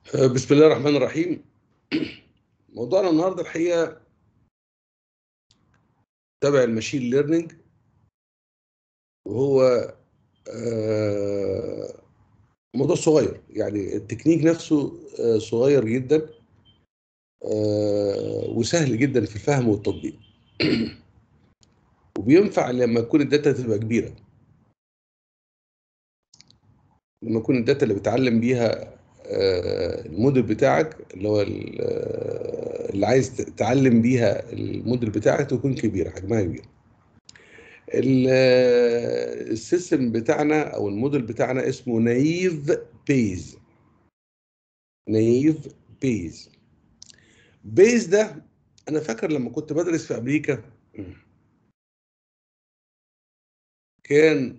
بسم الله الرحمن الرحيم موضوعنا النهارده الحقيقه تبع الماشين ليرنينج وهو آه، موضوع صغير يعني التكنيك نفسه آه، صغير جدا آه، وسهل جدا في الفهم والتطبيق وبينفع لما تكون الداتا تبقى كبيره لما يكون الداتا اللي بتعلم بيها آه، الموديل بتاعك اللي هو ال- آه، اللي عايز تعلم بيها الموديل بتاعك تكون كبيره حجمها كبير ال- آه، السيستم بتاعنا او الموديل بتاعنا اسمه نايف بيز نايف بيز بيز ده انا فاكر لما كنت بدرس في امريكا كان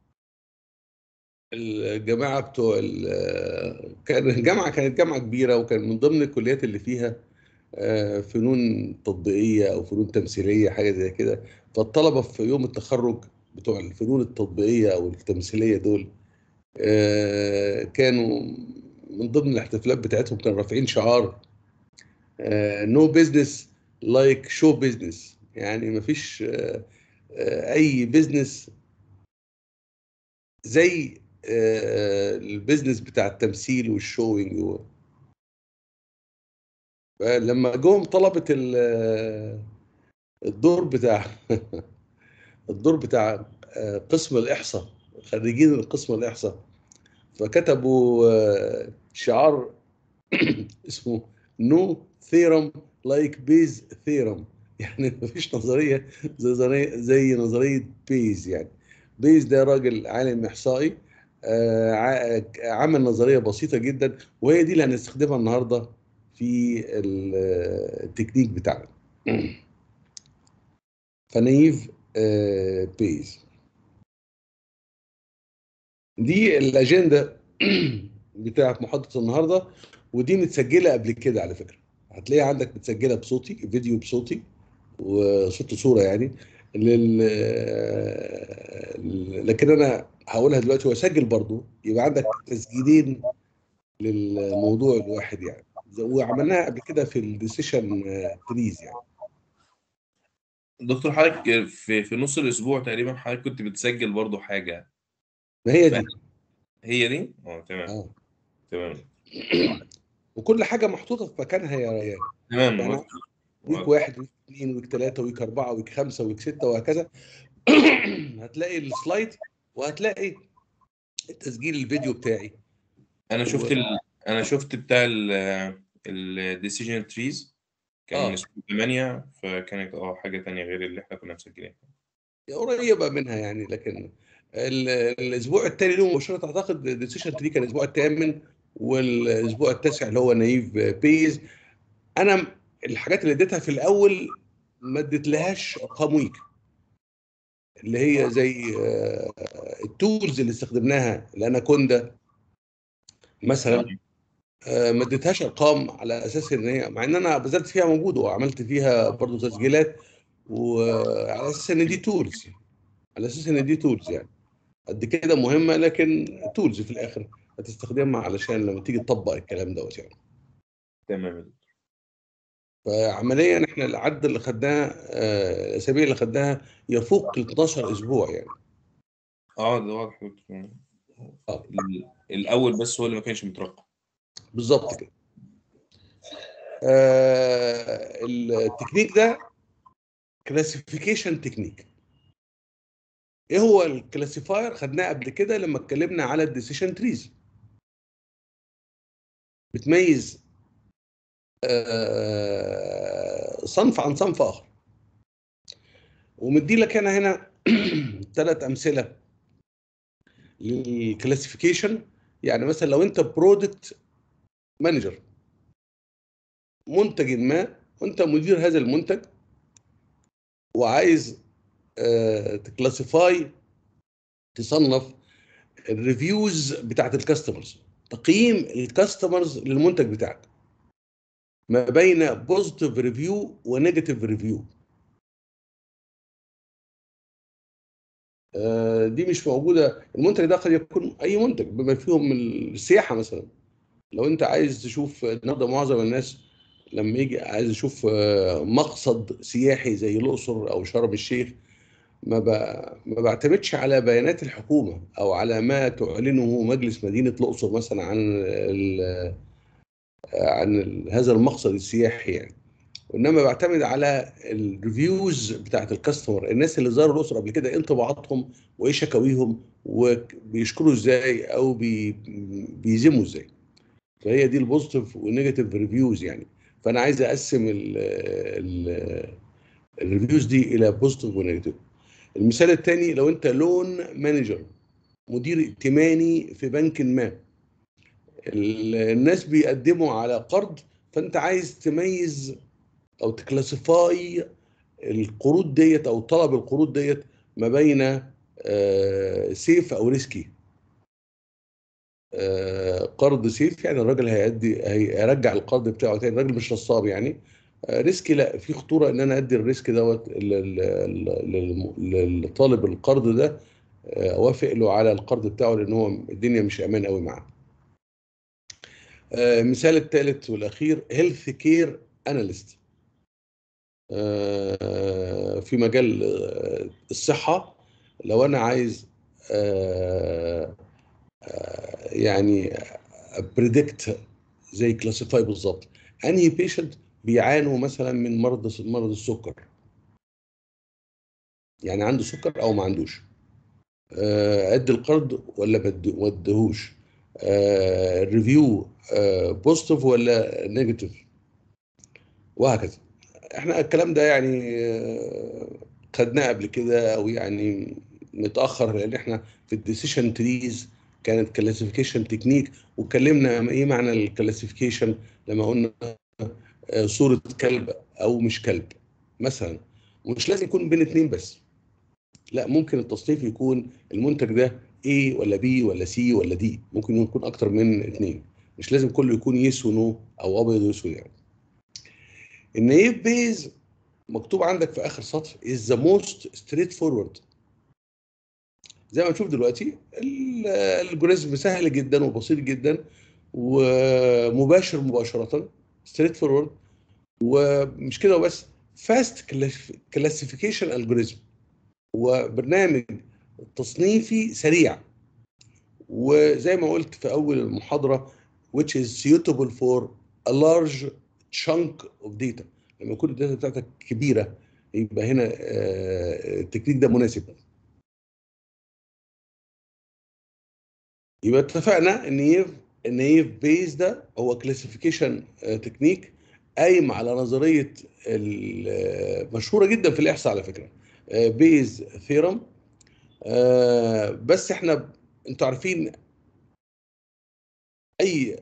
الجماعه بتوع ال- كان الجامعه كانت جامعه كبيره وكان من ضمن الكليات اللي فيها آه، فنون تطبيقيه او فنون تمثيليه حاجه زي كده فالطلبه في يوم التخرج بتوع الفنون التطبيقيه او التمثيليه دول آه، كانوا من ضمن الاحتفالات بتاعتهم كانوا رافعين شعار نو بزنس لايك شو بزنس يعني مفيش آه، آه، اي بزنس زي آه، البيزنس بتاع التمثيل والشوينج و... لما جم طلبة ال- الدور بتاع الدور بتاع آه، قسم الإحصاء خريجين القسم الإحصاء فكتبوا آه، شعار اسمه نو ثيرم لايك بيز ثيرم يعني مفيش نظرية زي نظرية زي نظرية بيز يعني بيز ده راجل عالم إحصائي آه، ع- عمل نظرية بسيطة جدا وهي دي اللي هنستخدمها النهاردة في ال- التكنيك بتاعنا فنايف آه، بيز دي الأجندة بتاعت محاضرة النهاردة ودي متسجلة قبل كده على فكرة هتلاقيها عندك متسجلة بصوتي فيديو بصوتي وصوت وصورة يعني لل... لكن أنا هقولها دلوقتي وأسجل برضو يبقى عندك تسجيلين للموضوع الواحد يعني وعملناها قبل كده في الديسيشن تريز يعني دكتور حضرتك في في نص الاسبوع تقريبا حضرتك كنت بتسجل برضو حاجه ما هي دي هي دي اه تمام اه تمام وكل حاجة محطوطة في مكانها يا ريان تمام يعني واضح. ويك واضح. واحد ويك اثنين ويك ثلاثة ويك أربعة ويك خمسة ويك ستة وهكذا هتلاقي السلايد وهتلاقي التسجيل الفيديو بتاعي انا شفت ال... انا شفت بتاع الديسيجن تريز كان آه. من اسبوع 8 فكانت اه حاجه تانية غير اللي احنا كنا مسجلينها قريبة منها يعني لكن ال- الأسبوع التاني له مباشرة أعتقد ديسيشن تري كان الأسبوع الثامن والأسبوع التاسع اللي هو نايف بيز أنا الحاجات اللي اديتها في الأول ما اديتلهاش أرقام ويك اللي هي زي آه، التولز اللي استخدمناها الاناكوندا مثلا آه، ما اديتهاش ارقام على اساس ان هي مع ان انا بذلت فيها موجود وعملت فيها برضو تسجيلات وعلى اساس ان دي تولز على اساس ان دي تولز يعني قد كده مهمه لكن تولز في الاخر هتستخدمها علشان لما تيجي تطبق الكلام دوت يعني تمام فعمليا احنا العد اللي خدناه آه، الاسابيع اللي خدناها يفوق ال 12 اسبوع يعني اه ده واضح يا دكتور. آه. ال- الاول بس هو اللي ما كانش مترقم بالظبط كده آه التكنيك ده كلاسيفيكيشن تكنيك ايه هو الكلاسيفاير خدناه قبل كده لما اتكلمنا على الديسيشن تريز بتميز آه صنف عن صنف اخر ومدي لك انا هنا ثلاث امثله للكلاسيفيكيشن يعني مثلا لو انت برودكت مانجر منتج ما وانت مدير هذا المنتج وعايز آه، تكلاسيفاي تصنف الريفيوز بتاعت الكاستمرز تقييم الكاستمرز للمنتج بتاعك ما بين بوزيتيف ريفيو ونيجاتيف ريفيو دي مش موجوده المنتج ده قد يكون اي منتج بما فيهم السياحه مثلا لو انت عايز تشوف النهارده معظم الناس لما يجي عايز يشوف آه، مقصد سياحي زي الاقصر او شرم الشيخ ما ب... ما بعتمدش على بيانات الحكومه او على ما تعلنه مجلس مدينه الاقصر مثلا عن ال... عن ال... هذا المقصد السياحي يعني وانما بعتمد على الريفيوز بتاعت الكاستمر الناس اللي زاروا الاقصر قبل كده ايه انطباعاتهم وايه شكاويهم وبيشكروا ازاي او بي... بيذموا ازاي فهي دي البوزيتيف والنيجاتيف ريفيوز يعني فانا عايز اقسم ال... ال... الريفيوز دي الى بوزيتيف ونيجاتيف المثال الثاني لو انت لون مانجر مدير ائتماني في بنك ما ال- الناس بيقدموا على قرض فانت عايز تميز او تكلاسيفاي القروض ديت او طلب القروض ديت ما بين آه، سيف او ريسكي آه، قرض سيف يعني الراجل هيأدي هيرجع القرض بتاعه تاني الراجل مش نصاب يعني آه، ريسكي لا في خطوره ان انا ادي الريسك دوت لل- لل- لل- للطالب القرض ده آه، اوافق له على القرض بتاعه لان هو الدنيا مش امان قوي معاه. آه، المثال الثالث والاخير هيلث كير اناليست في مجال آه، الصحه لو انا عايز آه، آه، يعني بريدكت زي كلاسيفاي بالظبط انهي بيشنت بيعانوا مثلا من مرض مرض السكر يعني عنده سكر او ما عندوش آه، ادي القرض ولا بد- ما اديهوش الريفيو بوزيتيف ولا نيجاتيف وهكذا احنا الكلام ده يعني آه، خدناه قبل كده او يعني متاخر لان احنا في الديسيشن تريز كانت كلاسيفيكيشن تكنيك واتكلمنا ايه معنى الكلاسيفيكيشن لما قلنا آه، صوره كلب او مش كلب مثلا ومش لازم يكون بين اتنين بس لا ممكن التصنيف يكون المنتج ده A ولا B ولا C ولا D ممكن يكون اكتر من اتنين مش لازم كله يكون يس ونو او ابيض واسود يعني النايف بيز مكتوب عندك في اخر سطر is the most straightforward زي ما نشوف دلوقتي ال- الالجوريزم سهل جدا وبسيط جدا ومباشر مباشره ستريت فورورد ومش كده وبس فاست كلاسيفيكيشن الجوريزم وبرنامج تصنيفي سريع وزي ما قلت في اول المحاضره which is suitable for a large chunk of data لما يكون الداتا بتاعتك كبيره يبقى هنا آه، التكنيك ده مناسب يبقى اتفقنا ان يف ان يف بيز ده هو كلاسيفيكيشن تكنيك قايم على نظريه ال- مشهوره جدا في الاحصاء على فكره بيز ثيرم بس احنا انتوا عارفين اي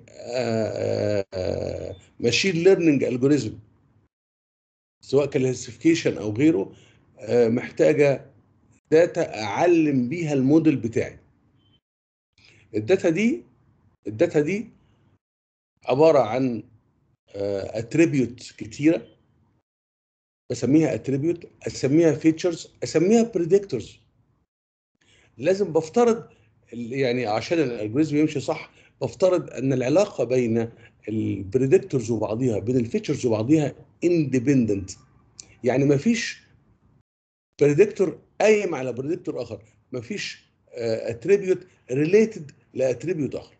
ماشين ليرنينج الجوريزم سواء كلاسيفيكيشن او غيره آه، محتاجه داتا اعلم بيها الموديل بتاعي الداتا دي الداتا دي عباره عن اتريبيوت كتيره بسميها اتريبيوت اسميها فيتشرز اسميها بريدكتورز لازم بفترض ال- يعني عشان الالجوريزم يمشي صح بفترض ان العلاقه بين البريدكتورز وبعضيها بين الفيتشرز وبعضيها اندبندنت يعني ما فيش بريدكتور قايم على بريدكتور اخر ما فيش اتريبيوت ريليتد لاتريبيوت اخر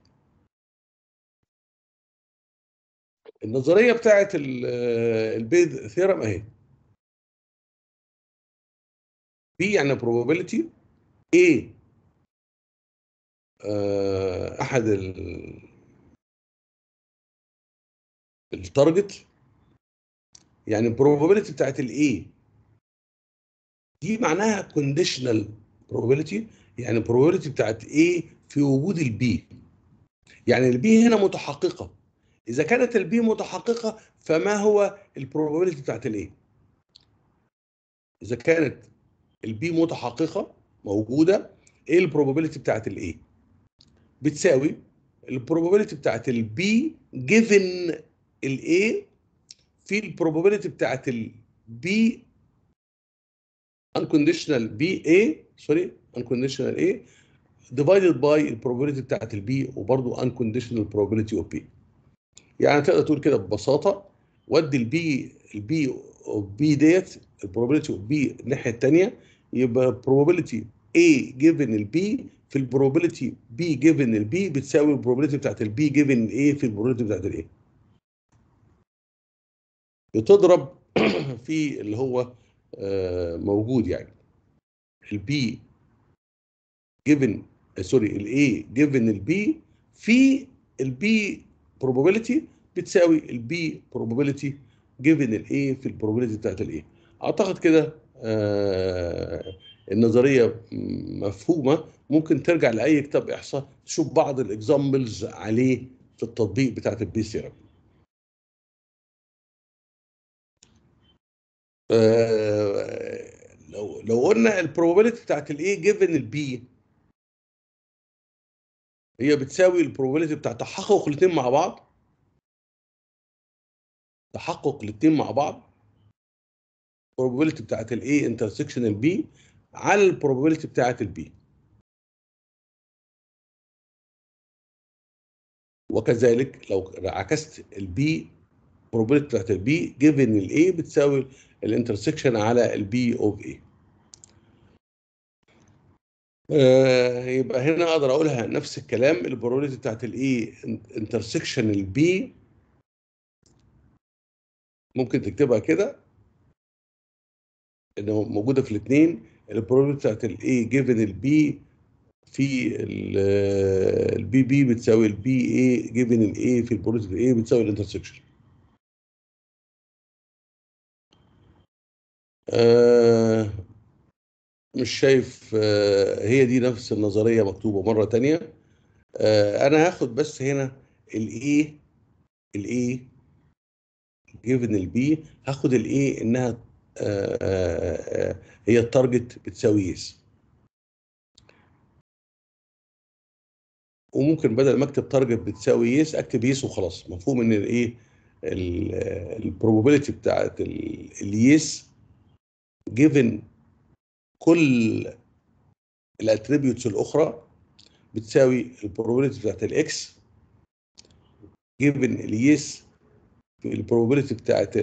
النظريه بتاعت البيض ثيرم اهي بي يعني probability A آه، احد ال- التارجت يعني probability بتاعت الاي دي معناها conditional probability يعني probability بتاعت A في وجود البي يعني البي هنا متحققة إذا كانت البي متحققة فما هو البروبابيلتي بتاعت الايه؟ إذا كانت البي متحققة موجودة إيه البروبابيلتي بتاعت الايه؟ بتساوي البروبابيلتي بتاعت البي جيفن الايه في البروبابيلتي بتاعت البي unconditional بي اي سوري unconditional A divided by البروبابيلتي بتاعت البي وبرضه unconditional probability of B يعني تقدر تقول كده ببساطه ودي البي البي اوف بي ديت البروبابيلتي اوف بي الناحيه الثانيه يبقى probability A given البي في البروبابيلتي B given البي بتساوي البروبابيلتي بتاعت البي given A في البروبابيلتي بتاعت الايه بتضرب في اللي هو آه، موجود يعني البي given سوري الاي given البي في البي probability بتساوي البي probability given الاي في البروبابيلتي بتاعت الايه اعتقد كده آه النظريه مفهومه ممكن ترجع لاي كتاب احصاء تشوف بعض الاكزامبلز عليه في التطبيق بتاعت البي ثيرابي آه لو لو قلنا البروبابيلتي بتاعت الايه جيفن البي هي بتساوي البروبابيلتي بتاعت تحقق الاثنين مع بعض تحقق الاثنين مع بعض probability بتاعت الاي انترسكشن البي على البروبابيلتي بتاعت البي وكذلك لو عكست البي probability بتاعت البي given الاي بتساوي الانترسكشن على البي اوف اي يبقى هنا اقدر اقولها نفس الكلام البروبابيلتي بتاعت الاي انترسكشن البي ممكن تكتبها كده انه موجوده في الاثنين البروبابيلتي بتاعت الاي جيفن البي في البي بي بتساوي البي اي جيفن الاي في البروبابيلتي الاي بتساوي الانترسكشن آه مش شايف آه هي دي نفس النظريه مكتوبه مره تانية آه انا هاخد بس هنا الاي الاي جيفن البي هاخد الاي انها آآ آآ هي التارجت بتساوي يس وممكن بدل ما اكتب تارجت بتساوي يس اكتب يس وخلاص مفهوم ان الايه البروبابيلتي بتاعت اليس جيفن كل الاتريبيوتس الاخرى بتساوي البروبابيلتي بتاعت الاكس جيفن اليس البروبابيلتي بتاعت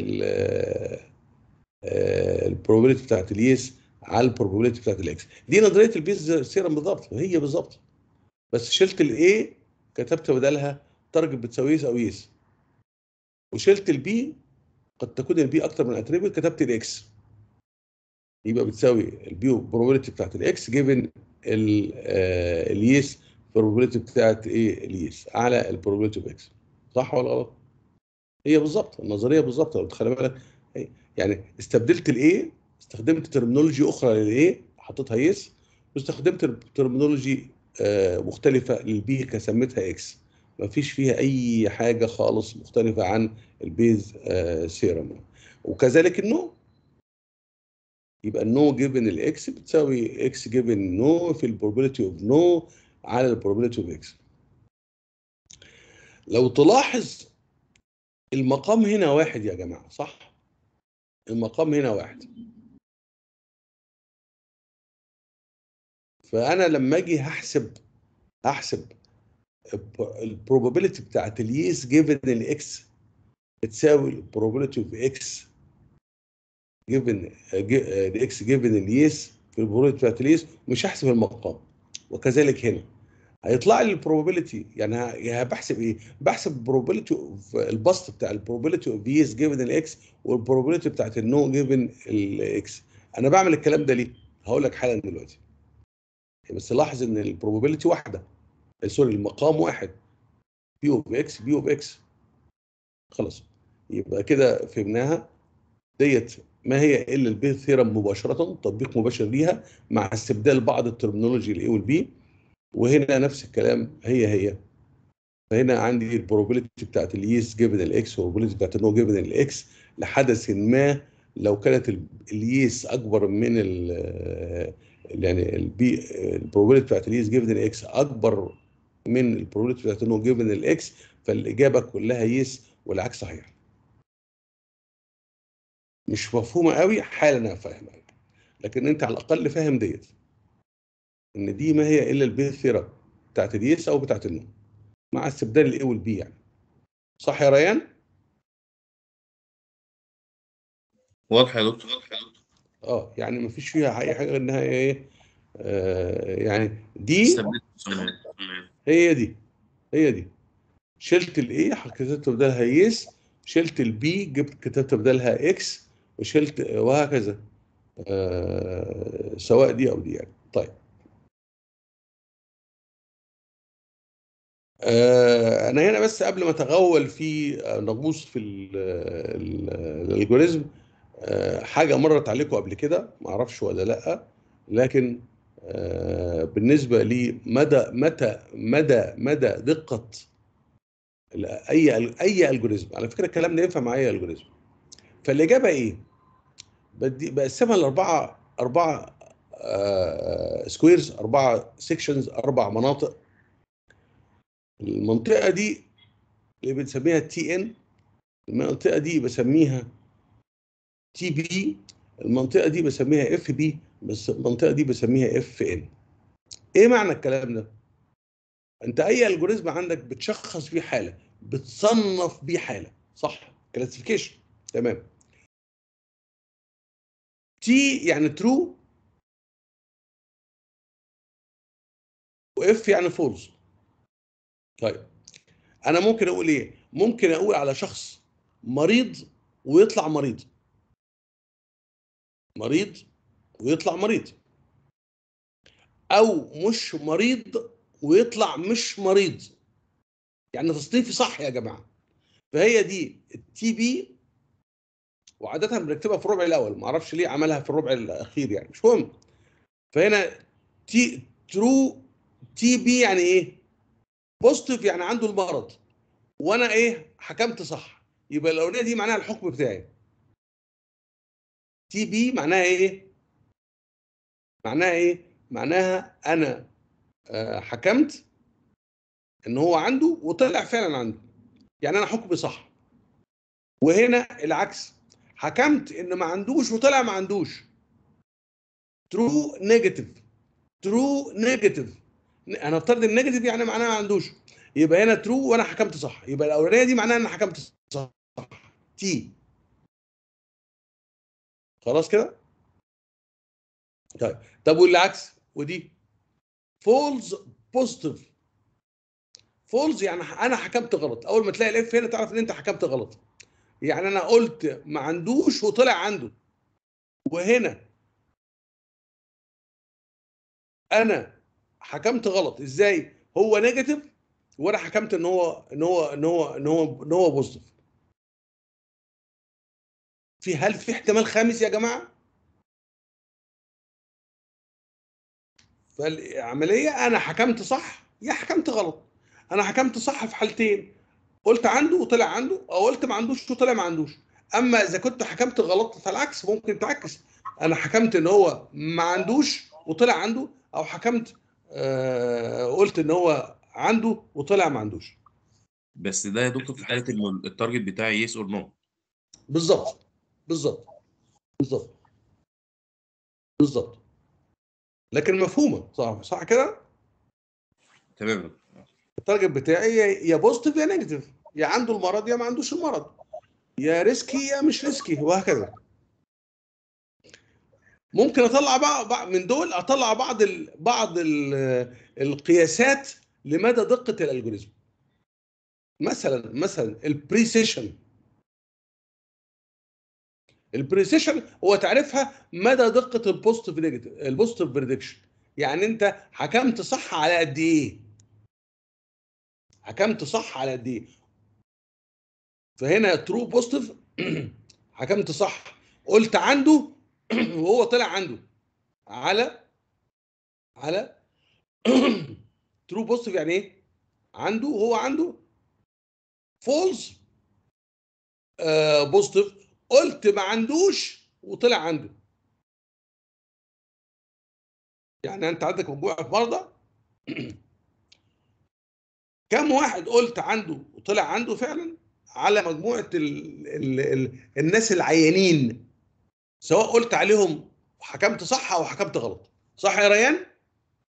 البروبابيلتي بتاعت اليس على البروبابيلتي بتاعت الاكس دي نظريه البيز سيرم بالظبط هي بالظبط بس شلت الاي كتبت بدلها تارجت بتساوي يس او يس وشلت البي قد تكون البي اكتر من اتريبيوت كتبت الاكس يبقى بتساوي البي بروبابيلتي بتاعت الاكس جيفن اليس بروبابيلتي بتاعت ايه اليس على البروبابيلتي اوف اكس صح ولا غلط؟ هي بالظبط النظريه بالظبط لو تخلي بالك يعني استبدلت الايه استخدمت ترمينولوجي اخرى للايه حطيتها يس واستخدمت ترمينولوجي مختلفه للبي كسميتها اكس ما فيش فيها اي حاجه خالص مختلفه عن البيز سيرم وكذلك النو يبقى النو جيفن الاكس بتساوي اكس جيفن نو في البروبابيلتي اوف نو على البروبابيلتي اوف اكس لو تلاحظ المقام هنا واحد يا جماعه صح المقام هنا واحد فانا لما اجي هحسب هحسب البروبابيلتي بتاعت اليس جيفن الاكس بتساوي البروبابيلتي اوف اكس جيفن الاكس جيفن اليس في البروبابيلتي بتاعت اليس مش هحسب المقام وكذلك هنا هيطلع لي البروبابيلتي يعني بحسب ايه؟ بحسب البروبابيلتي اوف البسط بتاع البروبابيلتي اوف يس جيفن الاكس والبروبابيلتي بتاعت النو جيفن الاكس انا بعمل الكلام ده ليه؟ هقول لك حالا دلوقتي بس لاحظ ان البروبابيلتي واحده سوري المقام واحد بي اوف اكس بي اوف اكس خلاص يبقى كده فهمناها ديت ما هي الا البي ثيرم مباشره تطبيق مباشر ليها مع استبدال بعض الترمينولوجي الاي والبي وهنا نفس الكلام هي هي فهنا عندي البروبابيلتي بتاعت اليس جيفن الاكس والبروبابيلتي بتاعت النو جيفن الاكس لحدث ما لو كانت اليس اكبر من ال يعني البي البروبابيلتي بتاعت اليس جيفن الاكس اكبر من البروبابيلتي بتاعت النو جيفن الاكس فالاجابه كلها يس والعكس صحيح مش مفهومه قوي حالا انا فاهمها لكن انت على الاقل فاهم ديت ان دي ما هي الا البي ثيرا بتاعت اليس او بتاعت النو مع استبدال الاي والبي يعني صح يا ريان واضح يا دكتور اه يعني ما فيش فيها اي حاجه غير انها ايه آه يعني دي استبدلت هي دي هي دي شلت الاي كتبت بدلها يس شلت البي جبت كتبت بدلها اكس وشلت وهكذا آه سواء دي او دي يعني طيب آه انا هنا بس قبل ما اتغول في آه، نغوص في ال- ال- الالجوريزم آه حاجه مرت عليكم قبل كده ما اعرفش ولا لا لكن آه بالنسبه لي مدى متى مدى مدى دقه ال- اي اي الجوريزم على فكره الكلام ده ينفع مع اي الجوريزم فالاجابه ايه بدي بقسمها لاربعه اربعه آه سكويرز اربعه سيكشنز اربع مناطق المنطقه دي اللي بنسميها تي ان المنطقه دي بسميها تي بي المنطقه دي بسميها اف بي بس المنطقه دي بسميها اف ان ايه معنى الكلام ده انت اي الجوريزم عندك بتشخص بيه حاله بتصنف بيه حاله صح كلاسيفيكيشن تمام تي يعني ترو واف يعني فولس طيب انا ممكن اقول ايه ممكن اقول على شخص مريض ويطلع مريض مريض ويطلع مريض او مش مريض ويطلع مش مريض يعني تصنيفي صح يا جماعه فهي دي التي بي وعاده بنكتبها في الربع الاول ما اعرفش ليه عملها في الربع الاخير يعني مش مهم فهنا تي ترو تي بي يعني ايه بوزيتيف يعني عنده المرض وانا ايه حكمت صح يبقى الاولانيه دي معناها الحكم بتاعي تي بي معناها ايه معناها ايه معناها انا آه، حكمت ان هو عنده وطلع فعلا عنده يعني انا حكمي صح وهنا العكس حكمت ان ما عندوش وطلع ما عندوش ترو نيجاتيف ترو نيجاتيف انا افترض النيجاتيف يعني معناها ما عندوش يبقى هنا ترو وانا حكمت صح يبقى الاولانيه دي معناها ان انا حكمت صح تي خلاص كده طيب طب والعكس ودي فولز بوزيتيف فولز يعني انا حكمت غلط اول ما تلاقي الاف هنا تعرف ان انت حكمت غلط يعني انا قلت ما عندوش وطلع عنده وهنا انا حكمت غلط ازاي هو نيجاتيف وانا حكمت ان هو ان هو ان هو ان هو ان هو بوزيتيف في هل في احتمال خامس يا جماعه فالعمليه انا حكمت صح يا حكمت غلط انا حكمت صح في حالتين قلت عنده وطلع عنده او قلت ما عندوش وطلع ما عندوش اما اذا كنت حكمت غلط فالعكس ممكن تعكس انا حكمت ان هو ما عندوش وطلع عنده او حكمت آه قلت ان هو عنده وطلع ما عندوش بس ده يا دكتور في حاله انه التارجت بتاعي يس اور نو بالظبط بالظبط بالظبط بالظبط لكن مفهومه صح صح كده تمام يا دكتور التارجت بتاعي يا- يا بوزيتيف يا نيجاتيف يا عنده المرض يا ما عندوش المرض يا ريسكي يا مش ريسكي وهكذا ممكن اطلع بقى بقى من دول اطلع بعض ال بعض ال القياسات لمدى دقه الالجوريزم مثلا مثلا البريسيشن البريسيشن هو تعرفها مدى دقه البوزيتيف نيجاتيف البوزيتيف بريدكشن يعني انت حكمت صح على قد ايه حكمت صح على قد ايه فهنا ترو بوزيتيف حكمت صح قلت عنده وهو طلع عنده على على ترو بوزيتيف يعني ايه عنده وهو عنده فولس بوزيتيف قلت ما عندوش وطلع عنده يعني انت عندك مجموعه مرضى كم واحد قلت عنده وطلع عنده فعلا على مجموعه ال ال ال الناس العيانين سواء قلت عليهم حكمت صح او حكمت غلط صح يا ريان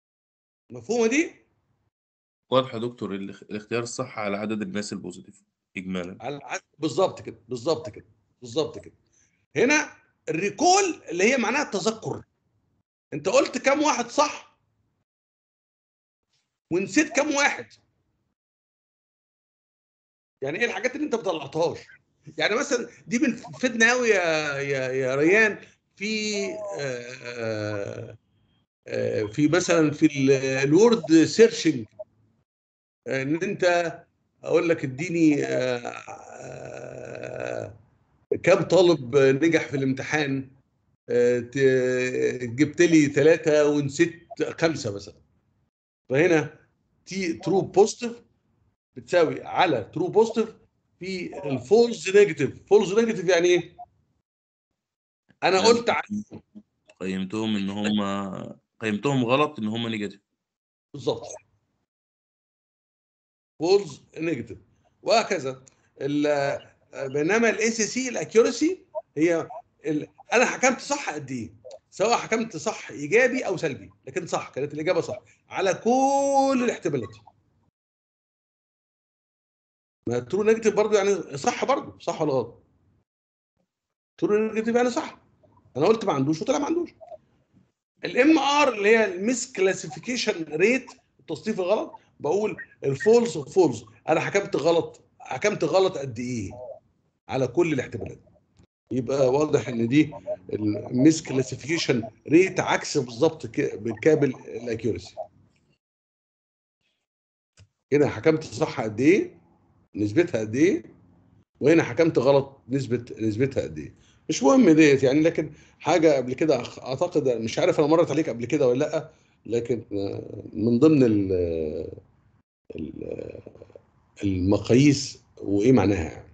مفهومه دي واضح يا دكتور الاخ- الاختيار الصح على عدد الناس البوزيتيف اجمالا على على- بالظبط كده بالظبط كده بالظبط كده هنا الريكول اللي هي معناها التذكر انت قلت كام واحد صح ونسيت كام واحد يعني ايه الحاجات اللي انت ما طلعتهاش يعني مثلا دي بنفيدنا قوي يا يا يا ريان في آه، آه، آه، في مثلا في ال- الوورد سيرشنج ان انت اقول لك اديني آه، آه، كم طالب نجح في الامتحان آه، ت- جبت لي ثلاثة ونسيت خمسة مثلا فهنا تي ترو بوزيتيف بتساوي على ترو بوزيتيف في الفولز نيجاتيف فولز نيجاتيف يعني ايه؟ انا قلت ع- قيمتهم ان هم قيمتهم غلط ان هم نيجاتيف بالظبط فولز نيجاتيف وهكذا ال- بينما الاي سي سي الاكيورسي هي ال... انا حكمت صح قد ايه؟ سواء حكمت صح ايجابي او سلبي لكن صح كانت الاجابه صح على كل الاحتمالات ما ترو نيجاتيف برضه يعني صح برضه صح ولا غلط؟ ترو نيجاتيف يعني صح انا قلت ما عندوش وطلع ما عندوش الام ار اللي هي الميس كلاسيفيكيشن ريت التصنيف الغلط بقول الفولز فولز انا حكمت غلط حكمت غلط قد ايه على كل الاحتمالات يبقى واضح ان دي الميس كلاسيفيكيشن ريت عكس بالظبط ك- بالكابل الاكيورسي هنا حكمت صح قد ايه نسبتها قد ايه وهنا حكمت غلط نسبه نسبتها قد ايه مش مهم ديت يعني لكن حاجه قبل كده أخ- اعتقد مش عارف انا مرت عليك قبل كده ولا لا لكن آه، من ضمن ال ال- المقاييس وايه معناها يعني.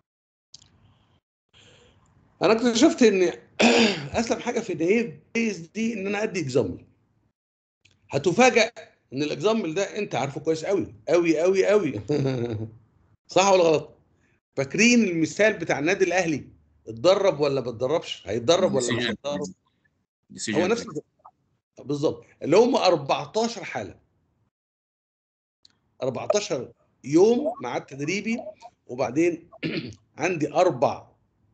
انا اكتشفت ان اسلم حاجه في النيف بيز دي ان انا ادي اكزامبل هتفاجئ ان الاكزامبل ده انت عارفه كويس قوي قوي قوي قوي صح ولا غلط فاكرين المثال بتاع النادي الاهلي اتدرب ولا ما اتدربش هيتدرب ولا مش هيتدرب هو نفس الفكرة. بالظبط اللي هم 14 حاله 14 يوم مع تدريبي وبعدين عندي اربع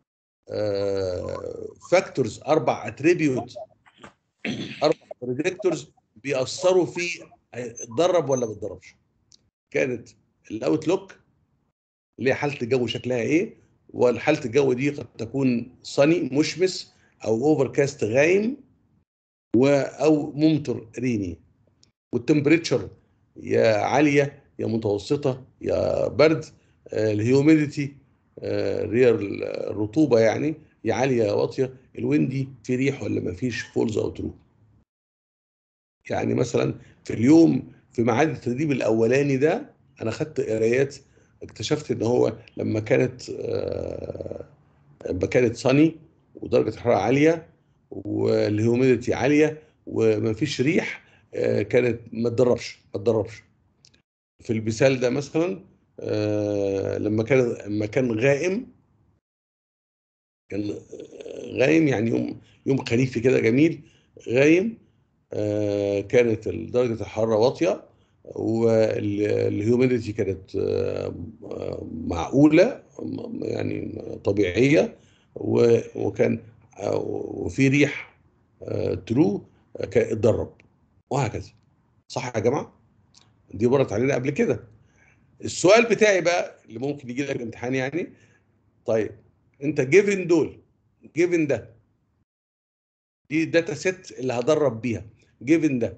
فاكتورز اربع اتريبيوت اربع بريدكتورز بيأثروا في اتدرب ولا ما اتدربش كانت الاوتلوك اللي هي حاله الجو شكلها ايه وحاله الجو دي قد تكون صني مشمس او اوفر كاست غايم و او ممطر ريني والتمبريتشر يا عاليه يا متوسطه يا برد آه، الهيوميديتي آه، اللي هي الرطوبه يعني يا عاليه يا واطيه الويندي في ريح ولا ما فيش فولز او ترو يعني مثلا في اليوم في ميعاد التدريب الاولاني ده انا خدت قرايات اكتشفت ان هو لما كانت آه، لما كانت صني ودرجه الحراره عاليه والهيوميديتي عاليه ومفيش ريح آه، كانت ما تدربش ما تدربش في المثال ده مثلا آه، لما كان لما كان غائم كان آه، غايم يعني يوم يوم خريفي كده جميل غايم آه، كانت درجه الحراره واطيه والهيوميديتي كانت آه، آه، معقوله م- يعني طبيعيه و- وكان آه، وفي ريح ترو كان اتدرب وهكذا صح يا جماعه دي مرت علينا قبل كده السؤال بتاعي بقى اللي ممكن يجي لك امتحان يعني طيب انت جيفن دول جيفن ده دي الداتا سيت اللي هدرب بيها جيفن ده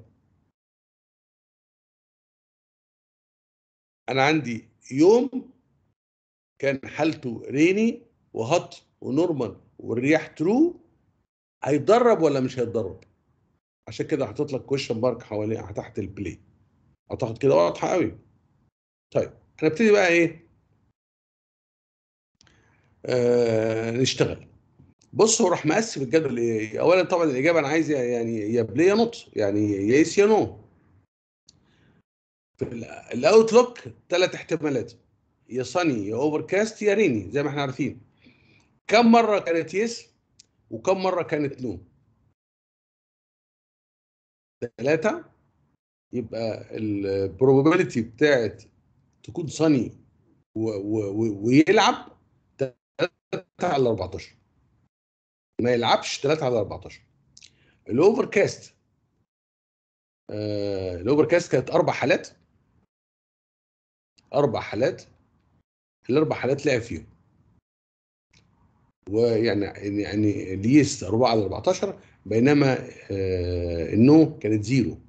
انا عندي يوم كان حالته ريني وهات ونورمال والرياح ترو هيتدرب ولا مش هيتدرب عشان كده حاطط لك كويشن مارك حوالين تحت البلاي اعتقد كده واضحه قوي طيب هنبتدي بقى ايه آه نشتغل بص هو راح مقسم الجدول ايه اولا طبعا الاجابه انا عايز يعني يا بلاي يا نوت يعني يا يس يا نو في الاوتلوك ثلاث احتمالات يا صني يا اوفر كاست يا ريني زي ما احنا عارفين كم مره كانت يس وكم مره كانت نو ثلاثه يبقى البروبابيلتي بتاعت تكون صني و و و ويلعب 3 على 14 ما يلعبش 3 على 14 الاوفر كاست آه الاوفر كاست كانت اربع حالات اربع حالات الاربع حالات لعب فيهم ويعني يعني اليس 4 على 14 بينما آه النو كانت زيرو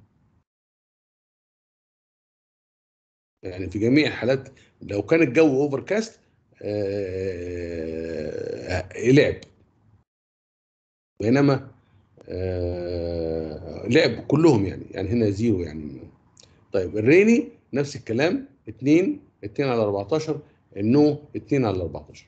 يعني في جميع الحالات لو كان الجو اوفر كاست آه لعب بينما آه لعب كلهم يعني يعني هنا زيرو يعني طيب الريني نفس الكلام 2 2 على 14 النو 2 على 14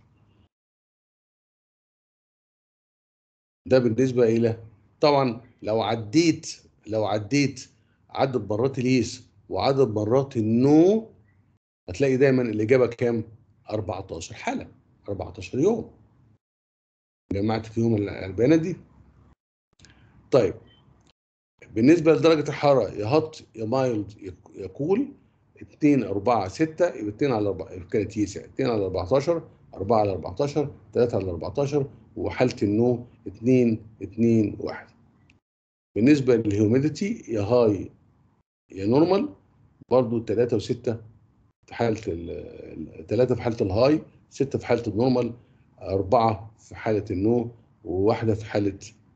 ده بالنسبه الى طبعا لو عديت لو عديت عدد مرات اليس وعدد مرات النو هتلاقي دايما الاجابه كام 14 حاله 14 يوم جمعت فيهم البيانات دي طيب بالنسبه لدرجه الحراره يا هوت يا مايلد يا كول 2 4 6 يبقى 2 على 4 يبقى كانت يسع 2 على 14 4 على 14 3 على 14 وحاله النو 2 2 1 بالنسبه للهيوميديتي يا هاي يا نورمال برضو 3 و6 في حاله 3 في حاله الهاي 6 في حاله النورمال 4 في حاله النو وواحده في حاله